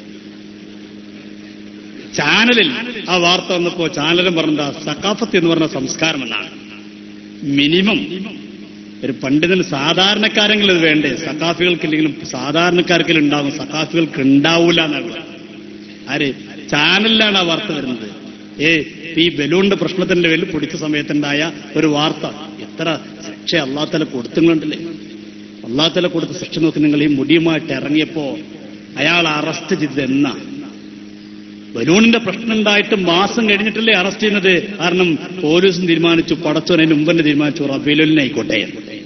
ചാനലിൽ ആ വാർത്ത വന്നപ്പോ ചാനലും പറഞ്ഞ സക്കാഫത്ത് എന്ന് പറഞ്ഞ സംസ്കാരം എന്നാണ് മിനിമം ഒരു പണ്ഡിതന് സാധാരണക്കാരെങ്കിലും ഇത് വേണ്ടേ സക്കാഫികൾക്കില്ലെങ്കിലും സാധാരണക്കാർക്കെങ്കിലും ഉണ്ടാകും സക്കാഫികൾക്ക് ഉണ്ടാവൂല എന്നാണ് ആര് ചാനലിലാണ് ആ വാർത്ത വരുന്നത് ഏ ഈ ബലൂണിന്റെ പ്രശ്നത്തിന്റെ പേരിൽ പിടിച്ച സമയത്തുണ്ടായ ഒരു വാർത്ത എത്ര ശിക്ഷ അള്ളാത്തല കൊടുത്തുങ്ങളുണ്ടല്ലേ അള്ളാത്തല കൊടുത്ത ശിക്ഷ നോക്കി നിങ്ങൾ ഈ മുടിയുമായിട്ട് ഇറങ്ങിയപ്പോ അയാൾ അറസ്റ്റ് ചെയ്തത് എന്നാ ബലൂണിന്റെ പ്രശ്നം ഉണ്ടായിട്ട് മാസം കഴിഞ്ഞിട്ടല്ലേ അറസ്റ്റ് ചെയ്യുന്നത് കാരണം പോലീസും തീരുമാനിച്ചു പടച്ചോനെ മുമ്പന്നെ തീരുമാനിച്ചു റബീലുലിനായിക്കോട്ടെ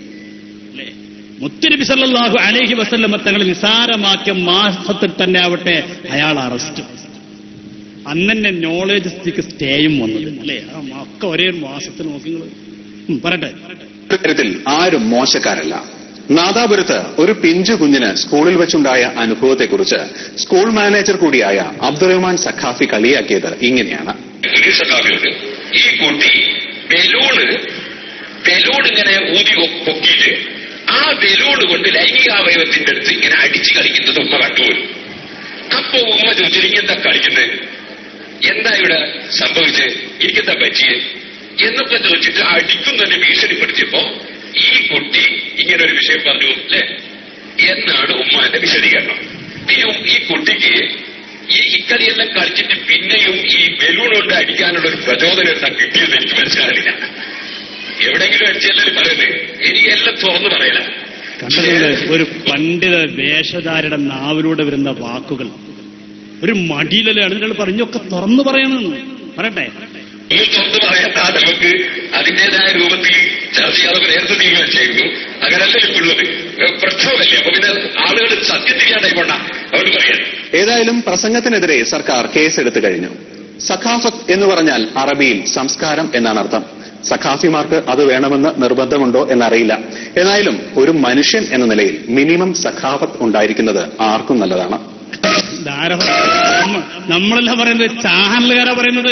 മുത്തനബി സല്ലല്ലാഹു അലൈഹി വസല്ലമ തങ്ങൾ നിസാരമാക്കിയ മാസത്തിൽ തന്നെ ആവട്ടെ അയാൾ അറസ്റ്റ് അന്നെ നോളേജ് സ്ഥിതിക്ക് സ്റ്റേയും വന്നത് അല്ലേ ആ ഒക്കെ ഒരേ മാസത്തിൽ നോക്കി നിങ്ങള്. ഉം, പറയട്ടെ ഇത്തരത്തിൽ ആരും മോശക്കാരല്ല നാദാപുരത്ത് ഒരു പിഞ്ചു കുഞ്ഞിന് സ്കൂളിൽ വെച്ചുണ്ടായ അനുഭവത്തെക്കുറിച്ച് സ്കൂൾ മാനേജർ കൂടിയായ അബ്ദുറഹ്മാൻ സഖാഫി കളിയാക്കിയത് ഇങ്ങനെയാണ് ഈ സഖാബിയുണ്ട് ഈ കുട്ടി ബലൂണ് ബലൂൺ ഇങ്ങനെ ഊതി പൊ- പൊക്കിയിട്ട് ആ ബലൂൺ കൊണ്ട് ലൈംഗികാവയവത്തിന്റെ അടുത്ത് ഇങ്ങനെ അടിച്ചു കളിക്കുന്നത് ഉമ്മ കണ്ടുപോയി അപ്പൊ ഉമ്മ ചോദിച്ചു "നീ എന്താ കളിക്കുന്നത് എന്താ ഇവിടെ സംഭവിച്ചത് എനിക്കെന്താ പറ്റിയത് എന്നൊക്കെ ചോദിച്ചിട്ട് അടിക്കുന്നതിന് ഭീഷണിപ്പെടുത്തിയപ്പോ ഈ കുട്ടി ഇങ്ങനെ ഒരു വിഷയം പറഞ്ഞു അല്ലേ എന്നാണ് ഉമ്മാന്റെ വിശദീകരണം ഈ- ഈ കുട്ടിക്ക് ഈ ഇക്കളിയെല്ലാം കളിച്ചിട്ട് പിന്നെയും ഈ ബലൂൺ കൊണ്ട് അടിക്കാനുള്ള ഒരു പ്രചോദനം എന്താ കിട്ടിയത് എനിക്ക് മനസ്സിലാകുന്നില്ല എവിടെങ്കിലും അടിച്ചല്ലേ പറയുന്നത് എനിക്ക് എല്ലാം തുറന്നു പറയല കണ്ടതുകൊണ്ട് ഒരു പണ്ഡിത വേഷധാരുടെ നാവിലൂടെ വരുന്ന വാക്കുകൾ ഒരു മടിയിലല്ലേ നിങ്ങൾ പറഞ്ഞൊക്കെ തുറന്നു പറയണമെന്ന് പറയട്ടെ ഈ തുറന്നു പറയാത്ത നമുക്ക് അതിന്റേതായ രൂപത്തിൽ ചർച്ച ചെയ്യാതെ നേരത്തെ തീരുമാനിച്ചായിരുന്നു അങ്ങനല്ല ഇപ്പോഴുള്ളത് പ്രശ്നമല്ലേ അപ്പൊ പിന്നെ ആളുകൾ സത്യം തിരിയാണ്ടായി കൊണ്ട അവർ പറയാൻ ഏതായാലും പ്രസംഗത്തിനെതിരെ സർക്കാർ കേസെടുത്തു കഴിഞ്ഞു സഖാഫത്ത് എന്ന് പറഞ്ഞാൽ അറബിയിൽ സംസ്കാരം എന്നാണ് അർത്ഥം സഖാഫിമാർക്ക് അത് വേണമെന്ന് നിർബന്ധമുണ്ടോ എന്നറിയില്ല എന്നായാലും ഒരു മനുഷ്യൻ എന്ന നിലയിൽ മിനിമം സഖാഫത്ത് ഉണ്ടായിരിക്കുന്നത് ആർക്കും നല്ലതാണ് ധാര നമ്മളല്ല പറയുന്നത് ചാനലുകാരാ പറയുന്നത്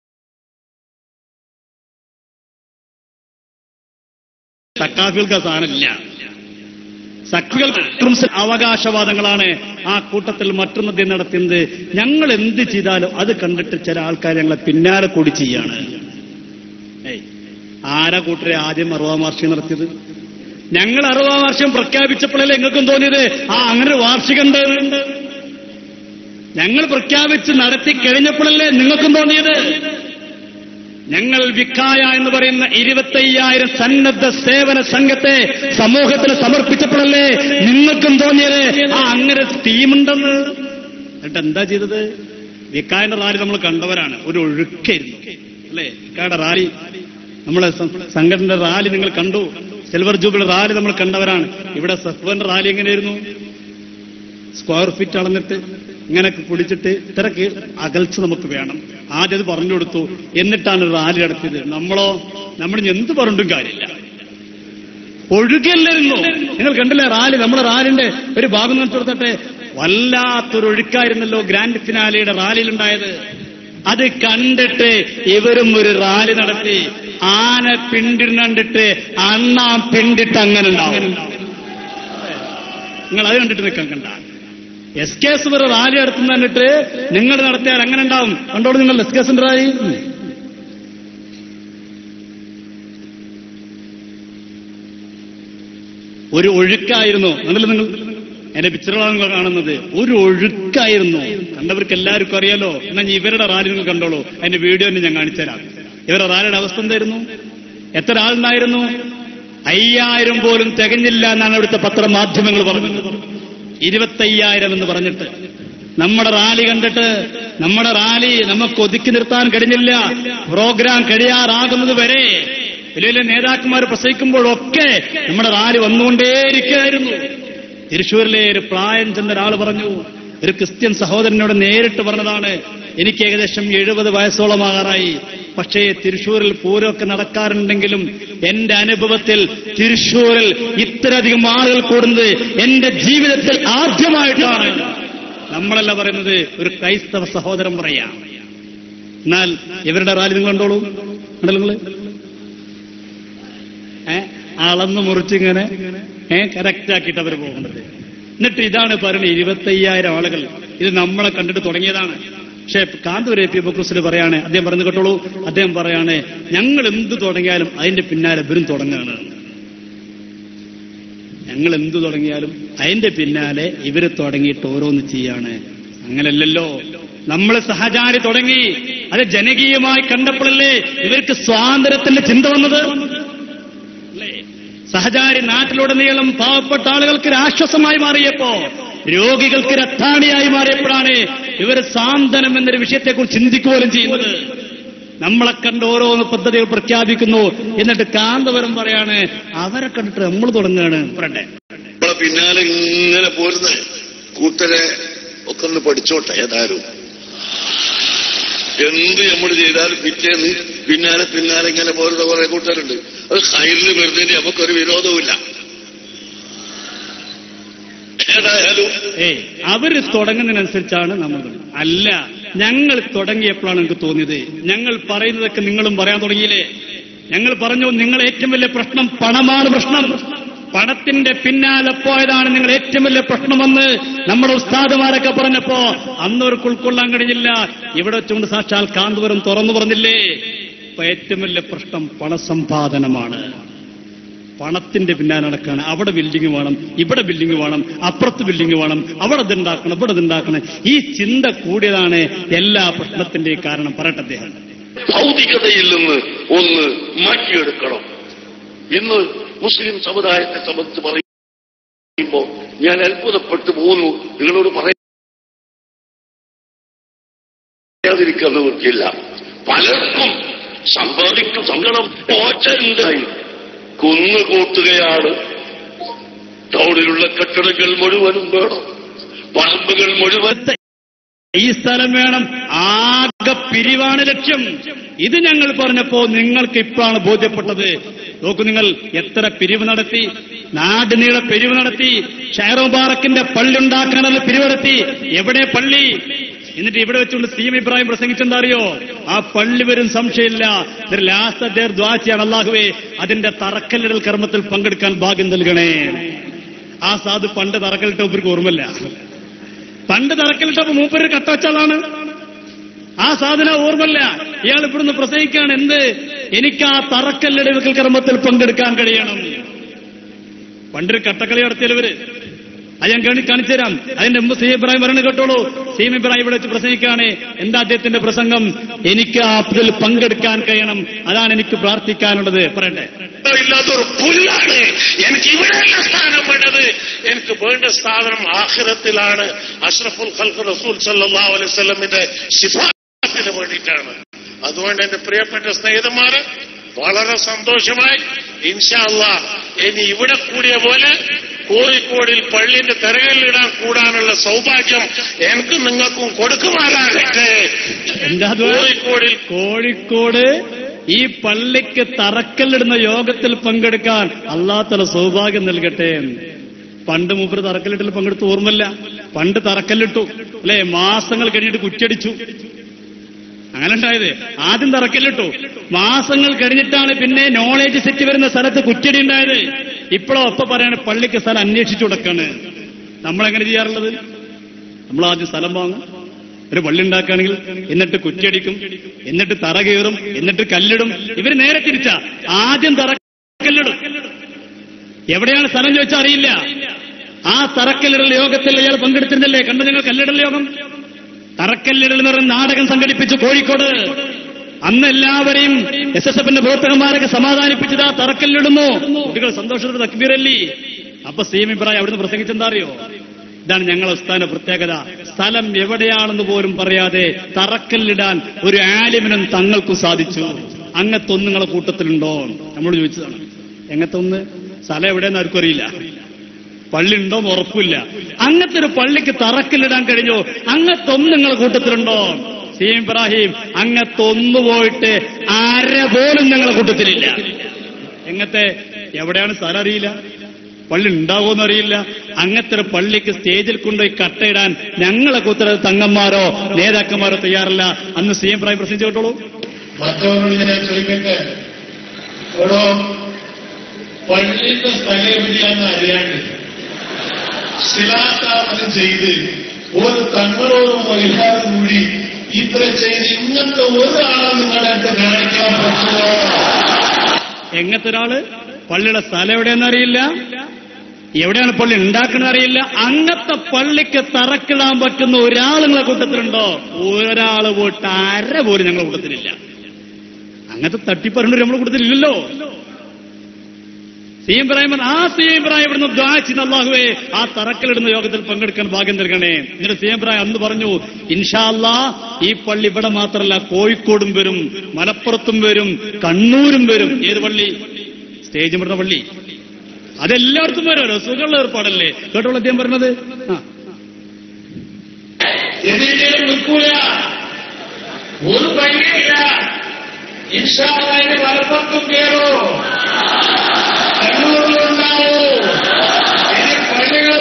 സക്കാഫികൾക്ക് ആ സാധനമില്ല സഖികൾക്ക് അവകാശവാദങ്ങളാണ് ആ കൂട്ടത്തിൽ മറ്റൊന്നതി നടത്തുന്നത് ഞങ്ങൾ എന്ത് ചെയ്താലും അത് കണ്ടിട്ട് ചില ആൾക്കാർ ഞങ്ങളെ പിന്നാലെ കൂടി ചെയ്യാണ് ഏയ്, ആരാ കൂട്ടരെ ആദ്യം അറുപതാം വാർഷികം നടത്തിയത് ഞങ്ങൾ അറുപതാം വാർഷികം പ്രഖ്യാപിച്ചപ്പോഴല്ലേ എങ്ങൾക്കും തോന്നിയത് ആ അങ്ങനെ ഒരു വാർഷികം ഉണ്ട് ഞങ്ങൾ പ്രഖ്യാപിച്ച് നടത്തി കഴിഞ്ഞപ്പോഴല്ലേ നിങ്ങൾക്കും തോന്നിയത് ഞങ്ങൾ വിക്കായ എന്ന് പറയുന്ന ഇരുപത്തയ്യായിരം സന്നദ്ധ സേവന സംഘത്തെ സമൂഹത്തിന് സമർപ്പിച്ചപ്പോഴല്ലേ നിങ്ങൾക്കും തോന്നിയത് ആ അങ്ങനെ ടീമുണ്ടെന്ന് എന്നിട്ട് എന്താ ചെയ്തത് വിക്കായന്റെ റാലി നമ്മൾ കണ്ടവരാണ് ഒരു ഒഴുക്കായിരുന്നു അല്ലേ വിക്കായുടെ റാലി നമ്മളെ സം- സംഘടനയുടെ റാലി നിങ്ങൾ കണ്ടു സിൽവർ ജൂബിലി റാലി നമ്മൾ കണ്ടവരാണ് ഇവിടെ സഫ്വന്റെ റാലി എങ്ങനെയായിരുന്നു സ്ക്വയർ ഫീറ്റ് അളന്നിട്ട് ഇങ്ങനെയൊക്കെ കുടിച്ചിട്ട് ഇത്രക്ക് അകൽച്ച നമുക്ക് വേണം ആദ്യം അത് പറഞ്ഞു കൊടുത്തു എന്നിട്ടാണ് റാലി നടത്തിയത് നമ്മളോ നമ്മൾ ഇനി എന്ത് പറഞ്ഞിട്ടും കാര്യമില്ല ഒഴുകല്ലായിരുന്നു നിങ്ങൾ കണ്ടില്ലേ റാലി നമ്മുടെ റാലിന്റെ ഒരു ഭാഗം നോക്കി കൊടുത്തട്ടെ വല്ലാത്തൊരു ഒഴുക്കായിരുന്നല്ലോ ഗ്രാൻഡ് ഫിനാലയുടെ റാലിയിലുണ്ടായത് അത് കണ്ടിട്ട് ഇവരും ഒരു റാലി നടത്തി ആന പിണ്ടിന് കണ്ടിട്ട് അണ്ണാൻ പിണ്ടിട്ട് അങ്ങനെ ഉണ്ടാവും നിങ്ങൾ അത് കണ്ടിട്ട് നിൽക്കാൻ കണ്ട എസ് കെ എസ് ഒരു റാലി നടത്തുന്ന കണ്ടിട്ട് നിങ്ങൾ നടത്തിയാൽ അങ്ങനെ ഉണ്ടാവും കണ്ടോളൂ നിങ്ങൾ എസ് കെ എസിന്റെ റാലി ഒരു ഒഴുക്കായിരുന്നു കണ്ടല്ലോ നിങ്ങൾ എന്റെ പിക്ചറുകളാണ് നിങ്ങൾ കാണുന്നത് ഒരു ഒഴുക്കായിരുന്നു കണ്ടവർക്ക് എല്ലാവർക്കും അറിയാലോ എന്നാൽ ഇവരുടെ റാലി നിങ്ങൾ കണ്ടോളൂ അതിന്റെ വീഡിയോ തന്നെ ഞാൻ കാണിച്ചുതരാം ഇവരുടെ റാലിയുടെ അവസ്ഥ എന്തായിരുന്നു എത്ര ആളുണ്ടായിരുന്നു അയ്യായിരം പോലും തികഞ്ഞില്ല എന്നാണ് ഇവിടുത്തെ പത്രമാധ്യമങ്ങൾ പറഞ്ഞത് ഇരുപത്തയ്യായിരം എന്ന് പറഞ്ഞിട്ട് നമ്മുടെ റാലി കണ്ടിട്ട് നമ്മുടെ റാലി നമുക്ക് ഒതുക്കി നിർത്താൻ കഴിഞ്ഞില്ല പ്രോഗ്രാം കഴിയാറാകുന്നത് വരെ വലിയ വലിയ നേതാക്കന്മാർ പ്രസംഗിക്കുമ്പോഴൊക്കെ നമ്മുടെ റാലി വന്നുകൊണ്ടേയിരിക്കുകയായിരുന്നു തൃശ്ശൂരിലെ ഒരു പ്രായം ചെന്ന ഒരാൾ പറഞ്ഞു ഒരു ക്രിസ്ത്യൻ സഹോദരനോട് നേരിട്ട് പറഞ്ഞതാണ് എനിക്ക് ഏകദേശം എഴുപത് വയസ്സോളമാകാറായി പക്ഷേ തൃശ്ശൂരിൽ പൂരമൊക്കെ നടക്കാറുണ്ടെങ്കിലും എന്റെ അനുഭവത്തിൽ തൃശ്ശൂരിൽ ഇത്രയധികം ആളുകൾ കൂടുന്നത് എന്റെ ജീവിതത്തിൽ ആദ്യമായിട്ടാണ് നമ്മളല്ല പറയുന്നത് ഒരു ക്രൈസ്തവ സഹോദരൻ പറയാം എന്നാൽ ഇവരുടെ റാലി നിങ്ങൾ കണ്ടോളൂ കണ്ടല്ലോ നിങ്ങള് ഏ അളന്ന് മുറിച്ചിങ്ങനെ ഏ കറക്റ്റ് ആക്കിയിട്ട് അവർ പോകുന്നത് എന്നിട്ട് ഇതാണ് പറയുന്നത് ഇരുപത്തയ്യായിരം ആളുകൾ ഇത് നമ്മളെ കണ്ടിട്ട് തുടങ്ങിയതാണ് പക്ഷേ കാന്തൂർ എ പി ബക്രൂസിൽ പറയാണ് അദ്ദേഹം പറഞ്ഞു കേട്ടോളൂ അദ്ദേഹം പറയാണ് ഞങ്ങൾ എന്ത് തുടങ്ങിയാലും അതിന്റെ പിന്നാലെ ഇവരും തുടങ്ങുകയാണ് ഞങ്ങൾ എന്തു തുടങ്ങിയാലും അതിന്റെ പിന്നാലെ ഇവര് തുടങ്ങിയിട്ട് ഓരോന്ന് ചെയ്യാണ് അങ്ങനല്ലല്ലോ നമ്മൾ സഹചാരി തുടങ്ങി അത് ജനകീയമായി കണ്ടപ്പോഴല്ലേ ഇവർക്ക് സ്വാതന്ത്ര്യത്തിന്റെ ചിന്ത വന്നത് അല്ലേ? സഹചാരി നാട്ടിലുടനീളം പാവപ്പെട്ട ആളുകൾക്ക് ഒരു ആശ്വാസമായി മാറിയപ്പോ രോഗികൾക്ക് രത്താണിയായി മാറിയപ്പോഴാണ് ഇവർ സാന്ത്വനം എന്നൊരു വിഷയത്തെക്കുറിച്ച് ചിന്തിക്കുകയും ചെയ്യുന്നത് നമ്മളെ കണ്ട് ഓരോന്ന് പദ്ധതികൾ പ്രഖ്യാപിക്കുന്നു എന്നിട്ട് കാന്തപുരം പറയാണ് അവരെ കണ്ടിട്ട് നമ്മൾ തുടങ്ങുകയാണ് പറയട്ടെ നമ്മളെ പിന്നാലെ ഇങ്ങനെ പോരുന്ന കൂട്ടരെ ഒക്കെ ഒന്ന് പഠിച്ചോട്ടെ ഏതായാലും എന്ത് നമ്മൾ ചെയ്താലും പിറ്റേന്ന് പിന്നാലെ പിന്നാലെ ഇങ്ങനെ പോരുന്ന കുറെ കൂട്ടരുണ്ട് അത് ഹൈറിന് വരുന്നതിന് നമുക്കൊരു വിരോധവുമില്ല ഏതായാലും ഏയ് അവര് തുടങ്ങുന്നതിനനുസരിച്ചാണ് നമ്മൾ തുടങ്ങുന്നത്. അല്ല ഞങ്ങൾ തുടങ്ങിയപ്പോഴാണ് എനിക്ക് തോന്നിയത് ഞങ്ങൾ പറയുന്നതൊക്കെ നിങ്ങളും പറയാൻ തുടങ്ങിയില്ലേ ഞങ്ങൾ പറഞ്ഞു നിങ്ങൾ ഏറ്റവും വലിയ പ്രശ്നം പണമാണ് പ്രശ്നം പണത്തിന്റെ പിന്നാലെ പോയതാണ് നിങ്ങൾ ഏറ്റവും വലിയ പ്രശ്നമെന്ന് നമ്മുടെ ഉസ്താദുമാരൊക്കെ പറഞ്ഞപ്പോ അന്നവർക്ക് ഉൾക്കൊള്ളാൻ കഴിഞ്ഞില്ല ഇവിടെ വെച്ചുകൊണ്ട് സാക്ഷാൽ കാന്തപുരം തുറന്നു പറഞ്ഞില്ലേ ഇപ്പൊ ഏറ്റവും വലിയ പ്രശ്നം പണസമ്പാദനമാണ് പണത്തിന്റെ പിന്നാലെ നടക്കാണ് അവിടെ ബിൽഡിംഗ് വേണം ഇവിടെ ബിൽഡിംഗ് വേണം അപ്പുറത്ത് ബിൽഡിംഗ് വേണം അവിടെ ഇതുണ്ടാക്കണം ഇവിടെ ഇതുണ്ടാക്കണം ഈ ചിന്ത കൂടിയതാണ് എല്ലാ പ്രശ്നത്തിന്റെയും കാരണം പറയട്ടെ അദ്ദേഹം ഭൗതികതയിൽ നിന്ന് ഒന്ന് മാറ്റിയെടുക്കണം ഇന്ന് മുസ്ലിം സമുദായത്തെ സംബന്ധിച്ച് പറയുമ്പോ ഞാൻ അത്ഭുതപ്പെട്ടു പോകുന്നു നിങ്ങളോട് പറയാതിരിക്കാൻ നിവർത്തിയില്ല പലർക്കും സമ്പാദിക്കും സങ്കടം ഓച്ചണ്ടായി കുന്നുകൂട്ടുകയാണ് ടൗണിലുള്ള കെട്ടിടങ്ങൾ മുഴുവനും വേണം പറമ്പുകൾ മുഴുവൻ ഈ സ്ഥലം വേണം ആകെ പിരിവാണ് ലക്ഷ്യം ഇത് ഞങ്ങൾ പറഞ്ഞപ്പോ നിങ്ങൾക്ക് ഇപ്പോഴാണ് ബോധ്യപ്പെട്ടത് നോക്കൂ നിങ്ങൾ എത്ര പിരിവ് നടത്തി നാടിനീളെ പിരിവ് നടത്തി ഷെയർ മുബാറക്കിന്റെ പള്ളി ഉണ്ടാക്കാനുള്ള പിരിവ് നടത്തി എവിടെ പള്ളി എന്നിട്ട് ഇവിടെ വെച്ചുകൊണ്ട് സി എം ഇബ്രാഹിം പ്രസംഗിച്ചെന്താ അറിയോ ആ പള്ളി വരും സംശയമില്ല ഒരു ലാസ്റ്റ് അദ്ദേഹം ദ്വാച്ചിയാണ് അള്ളാഹുവേ അതിന്റെ തറക്കല്ലിടൽ കർമ്മത്തിൽ പങ്കെടുക്കാൻ ഭാഗ്യം നൽകണേ ആ സാധു പണ്ട് തറക്കല്ലിട്ട ഇവർക്ക് ഓർമ്മല്ല പണ്ട് തറക്കലിട്ടപ്പോ മൂപ്പര് കട്ടവച്ചാളാണ് ആ സാധന ഓർമ്മല്ല ഇയാൾ ഇവിടുന്ന് പ്രസംഗിക്കാണ് എന്ത് എനിക്ക് ആ തറക്കല്ലെടുക്കൽ കർമ്മത്തിൽ പങ്കെടുക്കാൻ കഴിയണം പണ്ടൊരു കട്ടക്കളി നടത്തിയവര് അത് ഞാൻ കാണി കാണിച്ചു തരാം അതിന്റെ മുമ്പ് സി ഇബ്രാഹിം പറയുന്നത് കേട്ടോളൂ സി ഇബ്രാഹിം ഇവിടെ വെച്ച് പ്രസംഗിക്കുകയാണ് എന്താ അദ്ദേഹത്തിന്റെ പ്രസംഗം എനിക്ക് ആ അതിൽ പങ്കെടുക്കാൻ കഴിയണം അതാണ് എനിക്ക് പ്രാർത്ഥിക്കാനുള്ളത് പറയട്ടെ ഇല്ലാത്തൊരു പുല്ലാണ് എനിക്ക് ഇവിടെയല്ല സ്ഥാനം വേണ്ടത് എനിക്ക് വേണ്ട സ്ഥാനം ആഖിറത്തിലാണ് അഷ്റഫുൽ ഖൽഖ് റസൂൽ സല്ലല്ലാഹു അലൈഹി വസല്ലമിന്റെ ശിഫാത്തിന് വേണ്ടിയിട്ടാണ് അതുകൊണ്ട് എന്റെ പ്രിയപ്പെട്ട സ്നേഹിതന്മാര് വളരെ സന്തോഷമായി ഇൻഷാല്ല ഇനി ഇവിടെ കൂടിയ പോലെ കോഴിക്കോടിൽ പള്ളിന്റെ തിരകളിലിടാൻ കൂടാനുള്ള സൗഭാഗ്യം എനിക്കും നിങ്ങൾക്കും കൊടുക്കുമാറാകട്ടെ എന്താ അത്? കോഴിക്കോടിൽ കോഴിക്കോട് ഈ പള്ളിക്ക് തറക്കല്ലിടുന്ന യോഗത്തിൽ പങ്കെടുക്കാൻ അള്ളാത്തല സൗഭാഗ്യം നൽകട്ടെ പണ്ട് മൂപ്പര് തറക്കല്ലിട്ടിൽ പങ്കെടുത്ത് ഓർമ്മല്ല പണ്ട് തറക്കല്ലിട്ടു അല്ലെ മാസങ്ങൾ കഴിഞ്ഞിട്ട് കുറ്റടിച്ചു അങ്ങനെ ഉണ്ടായത് ആദ്യം തറക്കല്ലിട്ടു മാസങ്ങൾ കഴിഞ്ഞിട്ടാണ് പിന്നെ നോളേജ് സെറ്റ് വരുന്ന സ്ഥലത്ത് കുറ്റടി ഉണ്ടായത് ഇപ്പോഴോ ഒപ്പം പറയാണ് പള്ളിക്ക് സ്ഥലം അന്വേഷിച്ചു കൊടുക്കാണ് നമ്മളെങ്ങനെ ചെയ്യാറുള്ളത് നമ്മൾ ആദ്യം സ്ഥലം വാങ്ങും ഒരു പള്ളി ഉണ്ടാക്കുകയാണെങ്കിൽ എന്നിട്ട് കുറ്റിയടിക്കും എന്നിട്ട് തറ കയറും എന്നിട്ട് കല്ലിടും ഇവര് നേരെ തിരിച്ചാ ആദ്യം തറ കല്ലിടും എവിടെയാണ് സ്ഥലം ചോദിച്ചാൽ അറിയില്ല ആ തറക്കല്ലിടൽ യോഗത്തിൽ ഇയാൾ പങ്കെടുത്തിരുന്നില്ലേ കണ്ടു നിങ്ങൾ കല്ലിടൽ യോഗം തറക്കല്ലിടൽ എന്ന് പറയുന്ന നാടകം സംഘടിപ്പിച്ചു കോഴിക്കോട് അന്ന് എല്ലാവരെയും എസ് എസ് എഫിന്റെ പ്രവർത്തകന്മാരൊക്കെ സമാധാനിപ്പിച്ചത് ആ തറക്കല്ലിടുന്നു കുട്ടികൾ സന്തോഷത്തോടെ തക്ബീറല്ലി അപ്പൊ സി എം ഇബ്രാഹിം അവിടുന്ന് പ്രസംഗിച്ചെന്താ അറിയോ ഇതാണ് ഞങ്ങളെ സ്ഥാന പ്രത്യേകത സ്ഥലം എവിടെയാണെന്ന് പോലും പറയാതെ തറക്കല്ലിടാൻ ഒരു ആലിമിനും തങ്ങൾക്കും സാധിച്ചു അങ്ങത്തൊന്നും നിങ്ങളെ കൂട്ടത്തിലുണ്ടോ നമ്മൾ ചോദിച്ചതാണ് എങ്ങത്തൊന്ന് സ്ഥലം എവിടെയെന്ന് ആർക്കും അറിയില്ല പള്ളി ഉണ്ടോ എന്ന് ഉറപ്പില്ല അങ്ങനത്തെ ഒരു പള്ളിക്ക് തറക്കല്ലിടാൻ കഴിഞ്ഞോ അങ്ങത്തൊന്നും നിങ്ങളെ കൂട്ടത്തിലുണ്ടോ സി എം ഇബ്രാഹിം അങ്ങത്തൊന്നു പോയിട്ട് അര പോലും ഞങ്ങളെ കൂട്ടത്തിലില്ല എങ്ങത്തെ എവിടെയാണ് സ്ഥലം അറിയില്ല പള്ളി ഉണ്ടാവുമെന്ന് അറിയില്ല അങ്ങനത്തെ ഒരു പള്ളിക്ക് സ്റ്റേജിൽ കൊണ്ടുപോയി കട്ടയിടാൻ ഞങ്ങളെ കൂത്തര തങ്ങന്മാരോ നേതാക്കന്മാരോ തയ്യാറല്ല അന്ന് സി എം ഇബ്രാഹിം പ്രസംഗിച്ചു കേട്ടോളൂ മറ്റവരോട് ഞാൻ ചോദിക്കട്ടെ ഓരോ പള്ളിയുടെ സ്ഥലം എവിടെയാണെന്ന് അറിയാണ്ട് ശിലാസ്ഥാപനം ചെയ്ത് ഒരു തങ്ങളോടും എല്ലാവരും കൂടി ഇത്ര ചെയ്ത് ഇങ്ങനത്തെ ഒരാളെ നിങ്ങളുടെ അടുത്ത് കാണിക്കാൻ പറ്റുമോ എങ്ങനത്തെ ഒരാള് പള്ളിയുടെ സ്ഥലം എവിടെയെന്ന് അറിയില്ല എവിടെയാണ് പള്ളി ഉണ്ടാക്കണത് അറിയില്ല അങ്ങനത്തെ പള്ളിക്ക് തറക്കിടാൻ പറ്റുന്ന ഒരാൾ നിങ്ങളെ കൂട്ടത്തിലുണ്ടോ ഒരാള് പോയിട്ട് അര പോലും ഞങ്ങളെ കൂട്ടത്തിലില്ല അങ്ങനത്തെ തട്ടിപ്പറഞ്ഞ നമ്മളെ കൂട്ടത്തിലില്ലല്ലോ സി ഇബ്രാഹിം ആ സി ഇബ്രാഹിം ഇവിടുന്ന് ദ്വാച്ചിന് അള്ളാഹുവേ ആ തറക്കലിടുന്ന യോഗത്തിൽ പങ്കെടുക്കാൻ ഭാഗ്യം നൽകണേ എന്നിട്ട് സി ഇബ്രാഹിം അന്ന് പറഞ്ഞു ഇൻഷാല്ലാ ഈ പള്ളി ഇവിടെ മാത്രമല്ല കോഴിക്കോടും വരും മലപ്പുറത്തും വരും കണ്ണൂരും വരും ഏത് പള്ളി സ്റ്റേജ് ഇവിടുന്ന പള്ളി അതെല്ലായിടത്തും വരുമല്ലോ സുഖമുള്ള ഏർപ്പാടല്ലേ കേട്ടോളൂ അദ്ദേഹം പറഞ്ഞത് ആ എന്തെങ്കിലും നിൽക്കൂല ഒരു പള്ളിയില്ല ഇൻഷാല്ലാന്റെ മലപ്പുറത്തും കയറോ കണ്ണൂരിലുണ്ടാവോ ഇനി പള്ളികൾ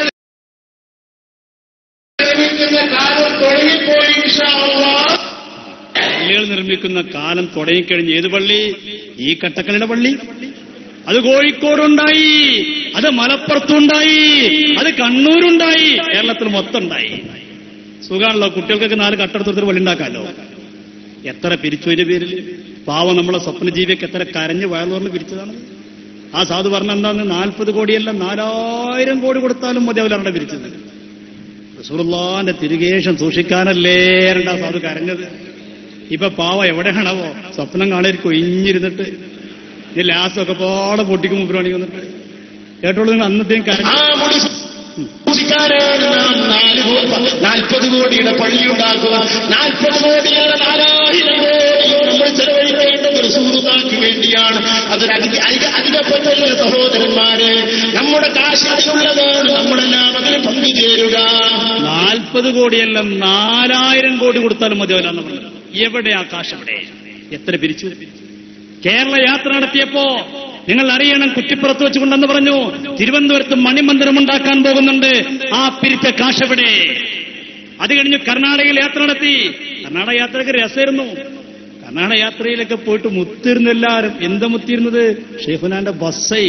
നിർമ്മിക്കുന്ന കാലം തുടങ്ങിപ്പോയി ഇൻഷാല്ലാ പള്ളികൾ നിർമ്മിക്കുന്ന കാലം തുടങ്ങിക്കഴിഞ്ഞ് ഏത് പള്ളി ഈ കട്ടക്കലിയുടെ പള്ളി അത് കോഴിക്കോടുണ്ടായി അത് മലപ്പുറത്തുണ്ടായി അത് കണ്ണൂരുണ്ടായി കേരളത്തിൽ മൊത്തം ഉണ്ടായി സുഖാണല്ലോ കുട്ടികൾക്കൊക്കെ നാല് കട്ടെടുത്തൊരു പള്ളി ഉണ്ടാക്കാമല്ലോ എത്ര പിരിച്ചു അതിന്റെ പേരിൽ പാവം നമ്മളെ സ്വപ്നജീവിയൊക്കെ എത്ര കരഞ്ഞ് വയലുറന്ന് പിരിച്ചതാണ് ആ സാധു പറഞ്ഞ എന്താന്ന് നാൽപ്പത് കോടിയല്ല നാലായിരം കോടി കൊടുത്താലും മതി അവരവിടെ പിരിച്ചത് റസൂറുള്ളാന്റെ തിരുകേശം സൂക്ഷിക്കാനല്ലേ രണ്ടാ സാധു കരഞ്ഞത് ഇപ്പൊ പാവ എവിടെയാണാവോ സ്വപ്നം കാണായിരിക്കും ഒഴിഞ്ഞിരുന്നിട്ട് ഈ ലാസൊക്കെ പാടെ പൊട്ടിക്കും മുപ്പുറാണി വന്നിട്ട് കേട്ടോളൂ നിങ്ങൾ അന്നത്തെയും കരഞ്ഞു ആ മുടി സൂക്ഷിക്കാനാണ് നാം നാല് കോ- നാൽപ്പത് കോടിയുടെ പള്ളി ഉണ്ടാക്കുക നാൽപ്പത് കോടിയുടെ നാലായിരം കോടി നമ്മൾ ചെലവഴിക്കേണ്ടത് റസൂലുള്ളാഹിക്ക് വേണ്ടിയാണ് അതൊരു അധിക അധിക അധികപ്പെട്ടല്ലോ സഹോദരന്മാരെ നമ്മുടെ കാശ് അതിലുള്ളതാണ് നമ്മളെല്ലാം അതിന് പങ്കുചേരുക നാൽപ്പത് കോടിയെല്ലാം നാലായിരം കോടി കൊടുത്താലും മതിയാവില്ല എന്ന് പറഞ്ഞു എവിടെ ആ കാശ് എവിടെ എത്ര പിരിച്ചു കേരള യാത്ര നടത്തിയപ്പോ നിങ്ങൾ അറിയണം കുറ്റിപ്പുറത്ത് വെച്ചുകൊണ്ടെന്ന് പറഞ്ഞു തിരുവനന്തപുരത്ത് മണിമന്ദിരം ഉണ്ടാക്കാൻ പോകുന്നുണ്ട് ആ പിരിച്ച കാശ് എവിടെ അത് കഴിഞ്ഞ് കർണാടകയിൽ യാത്ര നടത്തി കർണാടക യാത്രയൊക്കെ രസമായിരുന്നു കർണാടക യാത്രയിലൊക്കെ പോയിട്ട് മുത്തിരുന്നു എല്ലാവരും എന്താ മുത്തിരുന്നത് ഷെയ്ഖുനാന്റെ ബസ്സൈ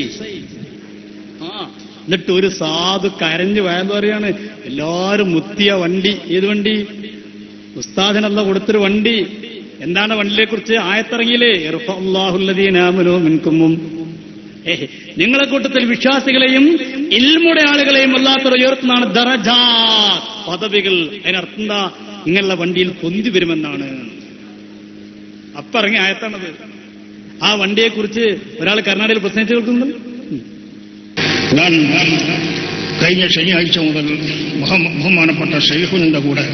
ആ എന്നിട്ട് ഒരു സാധു കരഞ്ഞു വയന്ന് പറയാണ് എല്ലാരും മുത്തിയ വണ്ടി ഏത് വണ്ടി ഉസ്താദിനല്ല കൊടുത്തൊരു വണ്ടി എന്താണ് വണ്ടിയെ കുറിച്ച് ആയത്തിറങ്ങിയില്ലേ ഇർഫല്ലാഹുല്ലദീനാമനോ മിൻകുമ്മും ഏഹ്, നിങ്ങളെ കൂട്ടത്തിൽ വിശ്വാസികളെയും ഇൽമുടെ ആളുകളെയും അല്ലാത്തവർ ഉയർത്തുന്നതാണ് ദറജ പദവികൾ അതിനർത്ഥം എന്താ ഇങ്ങനെയുള്ള വണ്ടിയിൽ പൊന്തി വരുമെന്നാണ് അപ്പിറങ്ങിയ ആയത്താണത് ആ വണ്ടിയെക്കുറിച്ച് ഒരാൾ കർണാടകയിൽ പ്രസംഗിച്ചു കേൾക്കുന്നുണ്ട് ഞാൻ കഴിഞ്ഞ ശനിയാഴ്ച മുതൽ ബഹു- ബഹുമാനപ്പെട്ട ഷെയ്ഖുനിന്റെ കൂടെ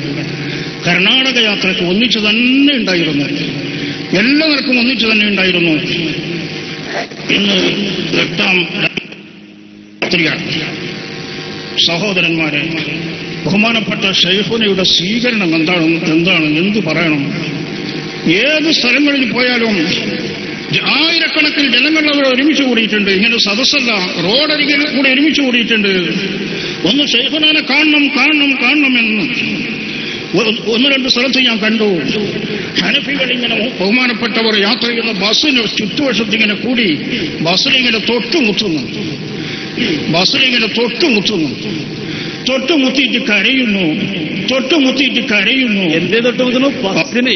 കർണാടക യാത്രയ്ക്ക് ഒന്നിച്ചു തന്നെ ഉണ്ടായിരുന്നു എല്ലാവർക്കും ഒന്നിച്ചു തന്നെ ഉണ്ടായിരുന്നു ഇന്ന് എട്ടാം രാത്രിയാണ് സഹോദരന്മാരെ ബഹുമാനപ്പെട്ട ഷെയ്ഖുനയുടെ സ്വീകരണം എന്താണ് എന്താണ് എന്തു പറയണം ഏത് സ്ഥലങ്ങളിൽ പോയാലും ആയിരക്കണക്കിന് ജനങ്ങൾ അവിടെ ഒരുമിച്ച് കൂടിയിട്ടുണ്ട് ഇങ്ങനെ സദസ്സല്ല റോഡരികിൽ കൂടെ ഒരുമിച്ച് കൂടിയിട്ടുണ്ട് ഒന്ന് ഷെയ്ഖുനാനെ കാണണം കാണണം കാണണം എന്ന് ഒ- ഒന്ന് രണ്ട് സ്ഥലത്ത് ഞാൻ കണ്ടു ഹനഫികൾ ഇങ്ങനെ ബഹുമാനപ്പെട്ടവർ യാത്ര ചെയ്യുന്ന ബസ്സിന് ചുറ്റുവശത്ത് ഇങ്ങനെ കൂടി ബസ്സിലിങ്ങനെ തൊട്ടുമുട്ടുന്നു ബസ്സിലിങ്ങനെ തൊട്ടുമുട്ടുന്നു തൊട്ടുമുത്തിയിട്ട് കരയുന്നു തൊട്ടുമുത്തിയിട്ട് കരയുന്നു എന്തേ തൊട്ടുമുത്തുന്നു ബസ്സിനെ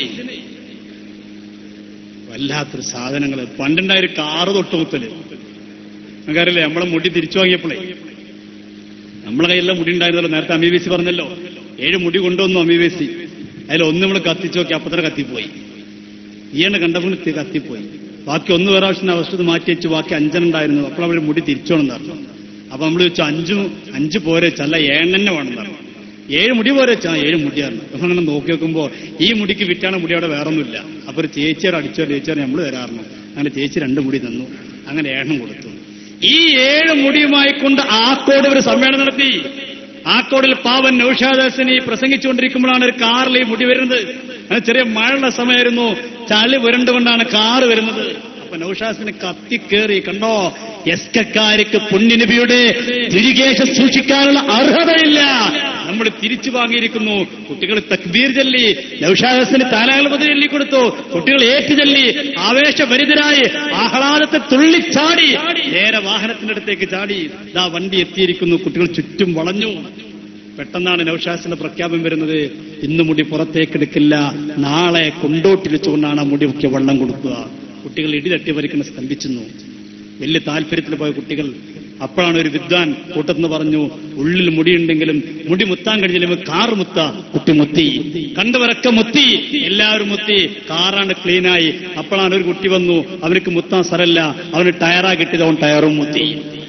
വല്ലാത്തൊരു സാധനങ്ങള് പണ്ടുണ്ടായ ഒരു കാറ് തൊട്ടുമുത്തല് നമുക്കറിയില്ലേ നമ്മളെ മുടി തിരിച്ചു വാങ്ങിയപ്പോഴേ നമ്മളെ കയ്യിലുള്ള മുടി ഉണ്ടായിരുന്നല്ലോ നേരത്തെ അമീബേസി പറഞ്ഞല്ലോ ഏഴ് മുടി കൊണ്ടുവന്നു അമീബേസി അതിൽ ഒന്ന് നമ്മൾ കത്തിച്ചു നോക്കി അപ്പൊ തന്നെ കത്തിപ്പോയി ഈയണ്ണ കണ്ടപ്പോൾ തി- കത്തിപ്പോയി ബാക്കി ഒന്ന് വേറെ ആവശ്യം അവസ്ഥ മാറ്റി വെച്ച് ബാക്കി അഞ്ചെണ്ണുണ്ടായിരുന്നു അപ്പോൾ അവർ മുടി തിരിച്ചോണെന്ന് പറഞ്ഞു അപ്പൊ നമ്മൾ ചോദിച്ചു അഞ്ചു അഞ്ച് പോരെ ചല്ല ഏഴെണ്ണ വേണമെന്ന് പറഞ്ഞു ഏഴ് മുടി പോരെ വെച്ചാ ഏഴ് മുടിയാണ് അപ്പൊ അങ്ങനെ നോക്കി നോക്കുമ്പോ ഈ മുടിക്ക് വിറ്റാണ് മുടി അവിടെ വേറൊന്നുമില്ല അപ്പൊ ഒരു ചേച്ചിയോട് അടിച്ചോ ചേച്ചിയോട് നമ്മൾ തരാറുണ്ട് അങ്ങനെ ചേച്ചി രണ്ട് മുടി തന്നു അങ്ങനെ ഏഴെണ്ണം കൊടുത്തു ഈ ഏഴ് മുടിയുമായി കൊണ്ട് ആക്കോട് ഒരു സമ്മേളനം നടത്തി ആക്കോടിൽ പാവൻ നൌഷാദാസിനി പ്രസംഗിച്ചുകൊണ്ടിരിക്കുമ്പോഴാണ് ഒരു കാറിൽ ഈ മുടി വരുന്നത് അത് ചെറിയ മഴയുള്ള സമയമായിരുന്നു ചളി പുരണ്ടുകൊണ്ടാണ് കാറ് വരുന്നത് അപ്പൊ നൌഷാസിന് കത്തിക്കേറി കണ്ടോ എസ് കക്കാരിക്ക് പുണ്യനബിയുടെ തിരികേശം സൂക്ഷിക്കാനുള്ള അർഹതയില്ല നമ്മൾ തിരിച്ചു വാങ്ങിയിരിക്കുന്നു കുട്ടികൾ തക്ബീർ ചൊല്ലി നൌഷാദസിന് താലാകൽപതി ചൊല്ലി കൊടുത്തു കുട്ടികൾ ഏറ്റു ചൊല്ലി ആവേശഭരിതരായി ആഹ്ലാദത്തെ തുള്ളിച്ചാടി നേരെ വാഹനത്തിന്റെ അടുത്തേക്ക് ചാടി ഇതാ വണ്ടി എത്തിയിരിക്കുന്നു കുട്ടികൾ ചുറ്റും വളഞ്ഞു പെട്ടെന്നാണ് നൌഷാസിന്റെ പ്രഖ്യാപനം വരുന്നത് ഇന്ന് മുടി പുറത്തേക്കെടുക്കില്ല നാളെ കൊണ്ടോട്ടി വെച്ചുകൊണ്ടാണ് ആ മുടി മുഖ്യ വെള്ളം കൊടുക്കുക കുട്ടികൾ ഇടിതട്ടി വരയ്ക്കുന്ന സ്തംഭിച്ചെന്നു വലിയ താല്പര്യത്തിൽ പോയ കുട്ടികൾ അപ്പോഴാണ് ഒരു വിദ്വാൻ കൂട്ടത്തിന് പറഞ്ഞു ഉള്ളിൽ മുടിയുണ്ടെങ്കിലും മുടി മുത്താൻ കഴിഞ്ഞില്ലെങ്കിൽ കാറ് മുത്ത കുട്ടി മുത്തി കണ്ടവരൊക്കെ മുത്തി എല്ലാവരും മുത്തി കാറാണ് ക്ലീനായി അപ്പോഴാണ് ഒരു കുട്ടി വന്നു അവർക്ക് മുത്താൻ സ്ഥലമല്ല അവന് ടയറാ കിട്ടിയത് അവൻ ടയറും മുത്തി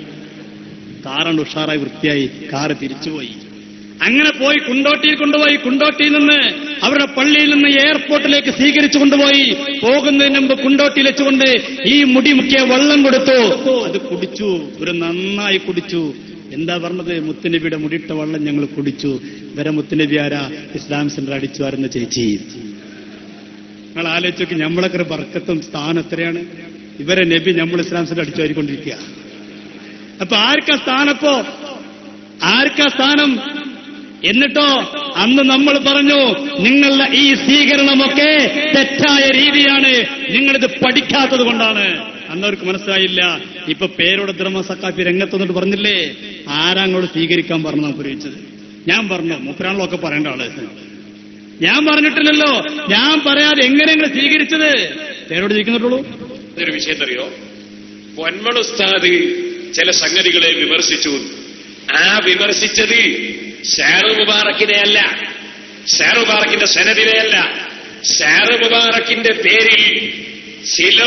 കാറാണ് ഉഷാറായി വൃത്തിയായി കാറ് തിരിച്ചുപോയി അങ്ങനെ പോയി കുണ്ടോട്ടിയിൽ കൊണ്ടുപോയി കുണ്ടോട്ടിയിൽ നിന്ന് അവരുടെ പള്ളിയിൽ നിന്ന് എയർപോർട്ടിലേക്ക് സ്വീകരിച്ചു കൊണ്ടുപോയി പോകുന്നതിന് മുമ്പ് കുണ്ടോട്ടിയിൽ വെച്ചുകൊണ്ട് ഈ മുടി മുക്കിയ വെള്ളം കൊടുത്തു അത് കുടിച്ചു ഒരു നന്നായി കുടിച്ചു എന്താ പറഞ്ഞത് മുത്തുനബിയുടെ മുടിയിട്ട വെള്ളം ഞങ്ങൾ കുടിച്ചു ഇവരെ മുത്തുനബി ആരാ ഇസ്ലാം സെന്റർ അടിച്ചു വരുന്ന ചേച്ചി നിങ്ങൾ ആലോചിച്ച് നോക്കി നമ്മളൊക്കെ ഒരു ബർക്കത്തും സ്ഥാനം എത്രയാണ് ഇവരെ നബി നമ്മൾ ഇസ്ലാം സെന്റർ അടിച്ചു വാരിക്കൊണ്ടിരിക്കുക അപ്പൊ ആർക്കാ സ്ഥാനപ്പോ ആർക്കാ സ്ഥാനം എന്നിട്ടോ അന്ന് നമ്മൾ പറഞ്ഞു നിങ്ങളുടെ ഈ സ്വീകരണമൊക്കെ തെറ്റായ രീതിയാണ് നിങ്ങളിത് പഠിക്കാത്തത് കൊണ്ടാണ് അന്നവർക്ക് മനസ്സിലായില്ല ഇപ്പൊ പേരോട് ദ്രമ സക്കാപ്പി രംഗത്തൊന്നിട്ട് പറഞ്ഞില്ലേ ആരാങ്ങളോട് സ്വീകരിക്കാൻ പറഞ്ഞു പുരോഹിച്ചത് ഞാൻ പറഞ്ഞു മുപ്പരാണല്ലോ ഒക്കെ പറയേണ്ട ആള് ഞാൻ പറഞ്ഞിട്ടില്ലല്ലോ ഞാൻ പറയാതെ എങ്ങനെ നിങ്ങൾ സ്വീകരിച്ചത് പേരോട് ചോദിക്കുന്നുള്ളൂ ഒരു വിഷയം അറിയോ പൊന്മൾ ഉസ്താദ് ചില സംഗതികളെ വിമർശിച്ചു ആ വിമർശിച്ചത് ഷാറു മുബാറക്കിനെ അല്ല ഷാറു മുബാറക്കിന്റെ സനദിനെ അല്ല ഷാറു മുബാറക്കിന്റെ പേരിൽ ചിലർ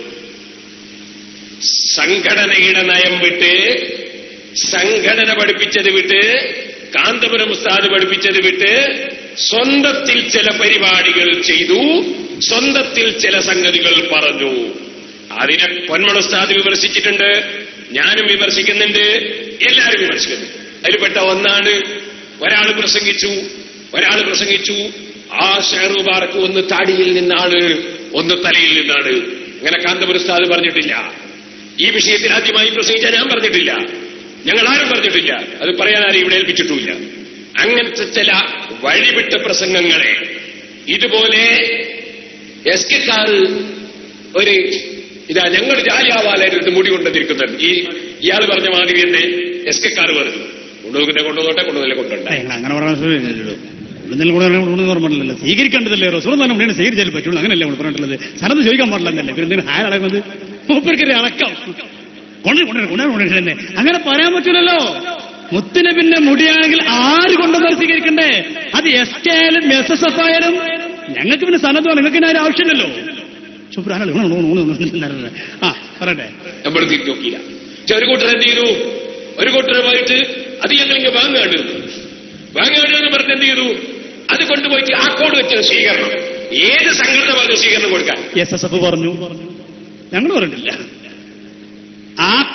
സംഘടനയുടെ നയം വിട്ട് സംഘടന പഠിപ്പിച്ചത് വിട്ട് കാന്തപുരം ഉസ്താദ് പഠിപ്പിച്ചത് വിട്ട് സ്വന്തത്തിൽ ചില പരിപാടികൾ ചെയ്തു സ്വന്തത്തിൽ ചില സംഗതികൾ പറഞ്ഞു അതിനെ പൊന്മള ഉസ്താദ് വിമർശിച്ചിട്ടുണ്ട് ഞാനും വിമർശിക്കുന്നുണ്ട് എല്ലാവരും വിമർശിക്കുന്നു അതിൽപ്പെട്ട ഒന്നാണ് ഒരാൾ പ്രസംഗിച്ചു ഒരാൾ പ്രസംഗിച്ചു ആ ഷെയർ മുബാറക്ക് ഒന്ന് താടിയിൽ നിന്നാണ് ഒന്ന് തലയിൽ നിന്നാണ് അങ്ങനെ കാന്തപുരം ഉസ്താദ് പറഞ്ഞിട്ടില്ല ഈ വിഷയത്തിൽ ആദ്യമായി പ്രസംഗിച്ച ഞാൻ പറഞ്ഞിട്ടില്ല ഞങ്ങൾ ആരും പറഞ്ഞിട്ടില്ല അത് പറയാൻ ആരും ഇവിടെ ഏൽപ്പിച്ചിട്ടുമില്ല അങ്ങനത്തെ ചില വഴിവിട്ട പ്രസംഗങ്ങളെ ഇതുപോലെ എസ് കെ കാറ് ഒരു ഇതാ ഞങ്ങൾ ജാലിയാവാലായിരുന്നു മുടി കൊണ്ടുവന്നിരിക്കുന്നുണ്ട് ഈ ഇയാൾ പറഞ്ഞ മാതിരി തന്നെ എസ് കെ കാറ് പറഞ്ഞു കൊണ്ടുപോകുന്നെ കൊണ്ടുപോകട്ടെ കൊണ്ടുപോകലെ കൊണ്ടുണ്ട് നിങ്ങൾ അങ്ങനെ പറയാൻ ഇന്നലെ കൂടെ കൊണ്ടു പറഞ്ഞില്ലല്ലോ സ്വീകരിക്കേണ്ടതല്ലേ റസൂൾ തന്നെ മുന്നേ സ്വീകരിച്ചാൽ പറ്റുള്ളൂ അങ്ങനെയല്ലേ നമ്മൾ പറഞ്ഞിട്ടുള്ളത് സ്ഥലത്ത് ചോദിക്കാൻ പാടില്ല എന്നല്ലേ പിന്നെ എന്തിനാ ആരടങ്ങുന്നത് മൂപ്പർക്കൊരു അടക്കം കൊണ്ടു കൊണ്ടു കൊണ്ടു കൊണ്ടുവരുന്നേ അങ്ങനെ പറയാൻ പറ്റില്ലല്ലോ മുത്തിന് പിന്നെ മുടിയാണെങ്കിൽ ആര് കൊണ്ടുവന്നാൽ സ്വീകരിക്കണ്ടേ അത് എസ് കെ ആയാലും എസ് എസ് എഫ് ആയാലും ഞങ്ങൾക്ക് പിന്നെ സന്നദ്ധമാണ് നിങ്ങൾക്ക് പിന്നെ ആരും ആവശ്യമില്ലല്ലോ ശുഭ്രാനല്ലോ ആ പറയട്ടെ നമ്മൾ തിരിഞ്ഞു നോക്കിയില്ല പക്ഷെ ഒരു കൂട്ടർ എന്ത് ചെയ്തു ഒരു കൂട്ടരുമായിട്ട് അത് ഞങ്ങൾ ഇങ്ങനെ വാങ്ങാണ് വാങ്ങാണ് എന്ന് പറഞ്ഞ് എന്ത് ചെയ്തു അത് കൊണ്ടുപോയിട്ട് ആ കോഡ് വെച്ച സ്വീകരണം ഏത് സംഘടന പറഞ്ഞു സ്വീകരണം കൊടുക്കാൻ എസ് എസ് എഫ് പറഞ്ഞു ഞങ്ങൾ പറഞ്ഞിട്ടില്ല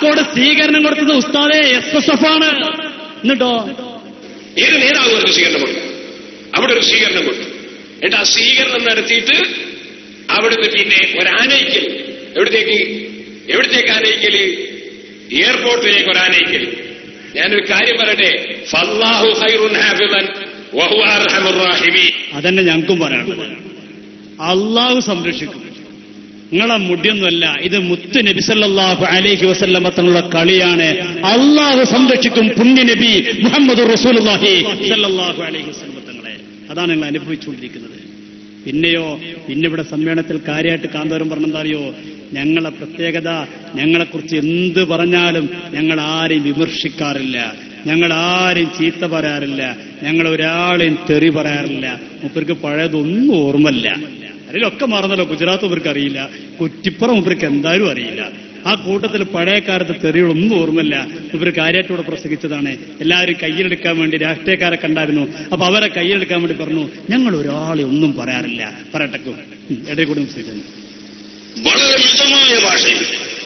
കാസർഗോഡ് സ്വീകരണം കൊടുത്തത് ഉസ്താദെ എസ് എസ് എഫ് ആണ് എന്നിട്ടോ ഏത് നേതാവ് ഒരു സ്വീകരണം കൊടുത്തു അവിടെ ഒരു സ്വീകരണം കൊടുത്തു എന്നിട്ട് ആ സ്വീകരണം നടത്തിയിട്ട് അവിടുന്ന് പിന്നെ ഒരാനയിക്കൽ എവിടത്തേക്ക് എവിടത്തേക്ക് ആനയിക്കല് എയർപോർട്ടിലേക്ക് ഒരു ആനയിക്കൽ ഞാനൊരു കാര്യം പറയട്ടെ ഫല്ലാഹു ഖൈറുൻ ഹാഫിദൻ വഹുവ അർഹമുർ റാഹിമീൻ അതന്നെ ഞങ്ങൾക്കും പറയാനുള്ളത് അള്ളാഹു സംരക്ഷിക്കും നിങ്ങളെ മുടിയൊന്നുമല്ല ഇത് മുത്ത് നബി സല്ലല്ലാഹു അലൈഹി വസല്ലമ തങ്ങളുടെ കളിയാണ് അള്ളാഹു സംരക്ഷിക്കും പുണ്യ നബി മുഹമ്മദ് റസൂലുള്ളാഹി സല്ലല്ലാഹു അലൈഹി വസല്ലമ തങ്ങളെ അതാണ് നിങ്ങൾ അനുഭവിച്ചുകൊണ്ടിരിക്കുന്നത് പിന്നെയോ പിന്നെ ഇവിടെ സമ്മേളനത്തിൽ കാര്യമായിട്ട് കാന്തോരം പറഞ്ഞെന്താറിയോ ഞങ്ങളെ പ്രത്യേകത ഞങ്ങളെക്കുറിച്ച് എന്ത് പറഞ്ഞാലും ഞങ്ങൾ ആരെയും വിമർശിക്കാറില്ല ഞങ്ങൾ ആരെയും ചീത്ത പറയാറില്ല ഞങ്ങൾ ഒരാളെയും തെറി പറയാറില്ല മുപ്പർക്ക് പഴയതൊന്നും ഓർമ്മല്ല അതിലൊക്കെ മറന്നല്ലോ ഗുജറാത്ത് ഇവർക്ക് അറിയില്ല കുറ്റിപ്പുറം ഇവർക്ക് എന്തായാലും അറിയില്ല ആ കൂട്ടത്തിൽ പഴയ കാലത്ത് തെറികളൊന്നും ഓർമ്മല്ല ഇവർ കാര്യമായിട്ടൂടെ പ്രസംഗിച്ചതാണ് എല്ലാവരും കയ്യിലെടുക്കാൻ വേണ്ടി രാഷ്ട്രീയക്കാരെ കണ്ടായിരുന്നു അപ്പൊ അവരെ കയ്യിലെടുക്കാൻ വേണ്ടി പറഞ്ഞു ഞങ്ങൾ ഒരാളെ ഒന്നും പറയാറില്ല പറയട്ടക്കും ഇടയിൽ കൂടി മുസ്ലിം വളരെ മിതമായ ഭാഷയിൽ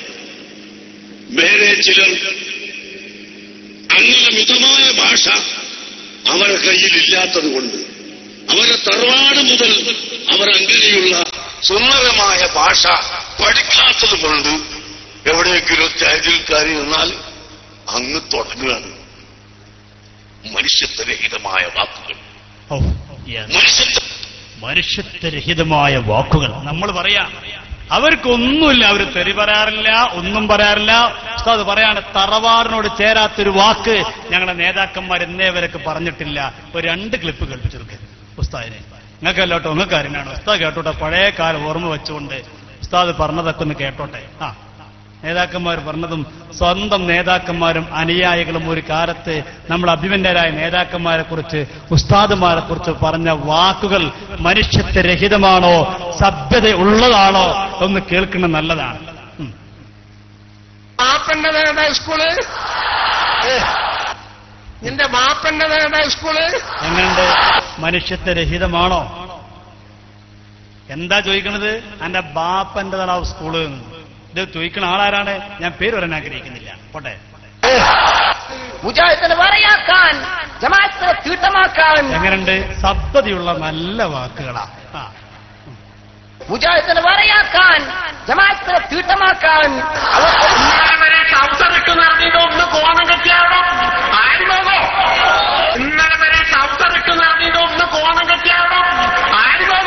വേറെ ചിലർ അങ്ങനെ മിതമായ ഭാഷ അവരുടെ കയ്യിൽ ഇല്ലാത്തത് കൊണ്ട് അവരെ തറവാട് മുതൽ അവർ അങ്ങനെയുള്ള സുന്ദരമായ ഭാഷ പഠിക്കാത്തത് കൊണ്ട് എവിടെയെങ്കിലും സ്റ്റേജിൽ കയറി നിന്നാൽ അങ്ങ് തുടങ്ങുകയാണ് മനുഷ്യത്വരഹിതമായ വാക്കുകൾ മനുഷ്യത്വ മനുഷ്യത്വരഹിതമായ വാക്കുകൾ നമ്മൾ പറയാം അവർക്കൊന്നുമില്ല അവർ തെറി പറയാറില്ല ഒന്നും പറയാറില്ല ഉസ്താദ് പറയാണ് തറവാറിനോട് ചേരാത്തൊരു വാക്ക് ഞങ്ങളുടെ നേതാക്കന്മാർ എന്നേ വരക്ക് പറഞ്ഞിട്ടില്ല ഒരു രണ്ട് ക്ലിപ്പ് കേൾപ്പിച്ചെടുക്കുക ഉസ്താദിനെ നിങ്ങൾക്കല്ലോട്ടോ നിങ്ങൾക്ക് അറിയണാണ് ഉസ്താദ് കേട്ടോട്ടെ പഴയ കാലം ഓർമ്മ വെച്ചുകൊണ്ട് ഉസ്താദ് പറഞ്ഞതൊക്കെ ഒന്ന് കേട്ടോട്ടെ ആ നേതാക്കന്മാർ പറഞ്ഞതും സ്വന്തം നേതാക്കന്മാരും അനുയായികളും ഒരു കാലത്ത് നമ്മൾ അഭിമന്യരായ നേതാക്കന്മാരെ കുറിച്ച് ഉസ്താദുമാരെ കുറിച്ച് പറഞ്ഞ വാക്കുകൾ മനുഷ്യത്വരഹിതമാണോ സഭ്യത ഉള്ളതാണോ ഒന്ന് കേൾക്കുന്നത് നല്ലതാണ് ഉം. മാപ്പൻ്റെതാണ് സ്കൂള് നിന്റെ മാപ്പൻ്റെതാണ് സ്കൂള് എങ്ങനെയുണ്ട് മനുഷ്യത്വരഹിതമാണോ എന്താ ചോദിക്കണത് എന്റെ ബാപ്പന്റെതാണ് ആ സ്കൂള് എന്ന്. ഇത് ചോദിക്കുന്ന ആളാരാണ് ഞാൻ പേര് പറയാൻ ആഗ്രഹിക്കുന്നില്ല പോട്ടെ മുജാഹിദിനെ വരയാക്കാൻ ജമാഅത്തിനെ തീട്ടമാക്കാൻ എങ്ങനെയുണ്ട് സബ്ദതയുള്ള നല്ല വാക്കുകളാ ആ. മുജാഹിദിനെ വരയാക്കാൻ ജമാഅത്തിനെ തീട്ടമാക്കാൻ അവർ ഇന്നലെ വരെ സൗത്തറിട്ട് നടന്നിട്ട് ഒന്ന് കോണം കെട്ടിയാവണം ആരുമോ ഇന്നലെ വരെ സൗത്തറിട്ട് നടന്നിട്ട് ഒന്ന് കോണം കെട്ടിയാവണം ആരുമോ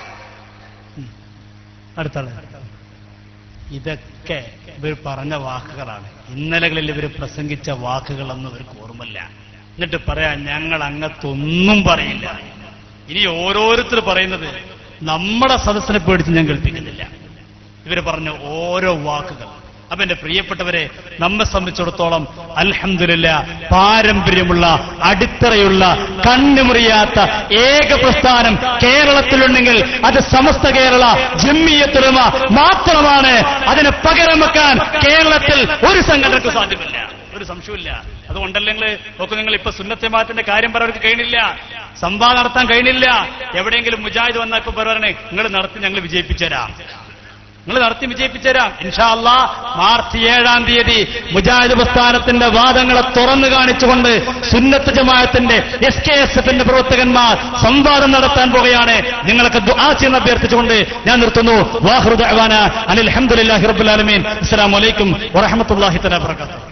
അടുത്താള് ഇതൊക്കെ ഇവർ പറഞ്ഞ വാക്കുകളാണ് ഇന്നലകളിൽ ഇവർ പ്രസംഗിച്ച വാക്കുകളൊന്നും ഇവർക്ക് ഓർമ്മല്ല എന്നിട്ട് പറയാ ഞങ്ങൾ അങ്ങത്തൊന്നും പറയില്ല ഇനി ഓരോരുത്തർ പറയുന്നത് നമ്മുടെ സദസ്സിനെ പേടിച്ച് ഞാൻ കേൾപ്പിക്കുന്നില്ല ഇവർ പറഞ്ഞ ഓരോ വാക്കുകൾ അപ്പൊ എന്റെ പ്രിയപ്പെട്ടവരെ നമ്മെ സംബന്ധിച്ചിടത്തോളം അൽഹംദുലില്ല പാരമ്പര്യമുള്ള അടിത്തറയുള്ള കണ്ണുമുറിയാത്ത ഏക പ്രസ്ഥാനം കേരളത്തിലുണ്ടെങ്കിൽ അത് സമസ്ത കേരള ജമ്മിയത്തുലമ മാത്രമാണ് അതിന് പകരം വെക്കാൻ കേരളത്തിൽ ഒരു സംഘടനക്ക് സാധ്യമല്ല ഒരു സംശയമില്ല അതുകൊണ്ടല്ലെങ്കിൽ നോക്കൂ നിങ്ങൾ ഇപ്പൊ സുന്നത്തമാറ്റിന്റെ കാര്യം പറയാൻ കഴിയണില്ല സംവാദം നടത്താൻ കഴിയണില്ല എവിടെയെങ്കിലും മുജാഹിദ് വന്നാൽ ഇപ്പൊ പറയണേ നിങ്ങൾ നടത്തി ഞങ്ങൾ വിജയിപ്പിച്ചുതരാം നിങ്ങൾ നടത്തി വിജയിപ്പിച്ചുതരാം ഇൻഷാ അല്ലാ മാർച്ച് ഏഴാം തീയതി മുജാഹിദ് പ്രസ്ഥാനത്തിന്റെ വാദങ്ങളെ തുറന്നു കാണിച്ചുകൊണ്ട് സുന്നത്ത് ജമാഅത്തിന്റെ എസ് കെ എസ് എഫിന്റെ പ്രവർത്തകന്മാർ സംവാദം നടത്താൻ പോകുകയാണ് നിങ്ങളൊക്കെ ദുആ ചെയ്യുന്ന അഭ്യർത്ഥിച്ചുകൊണ്ട് ഞാൻ നിർത്തുന്നു വാഹൃദ് അനിൽ അഹമ്മദില്ലാഹി റബ്ബുൽ ആലമീൻ അസ്സലാമു അലൈക്കും വറഹ്മത്തുള്ളാഹി തആല വബറകാതുഹു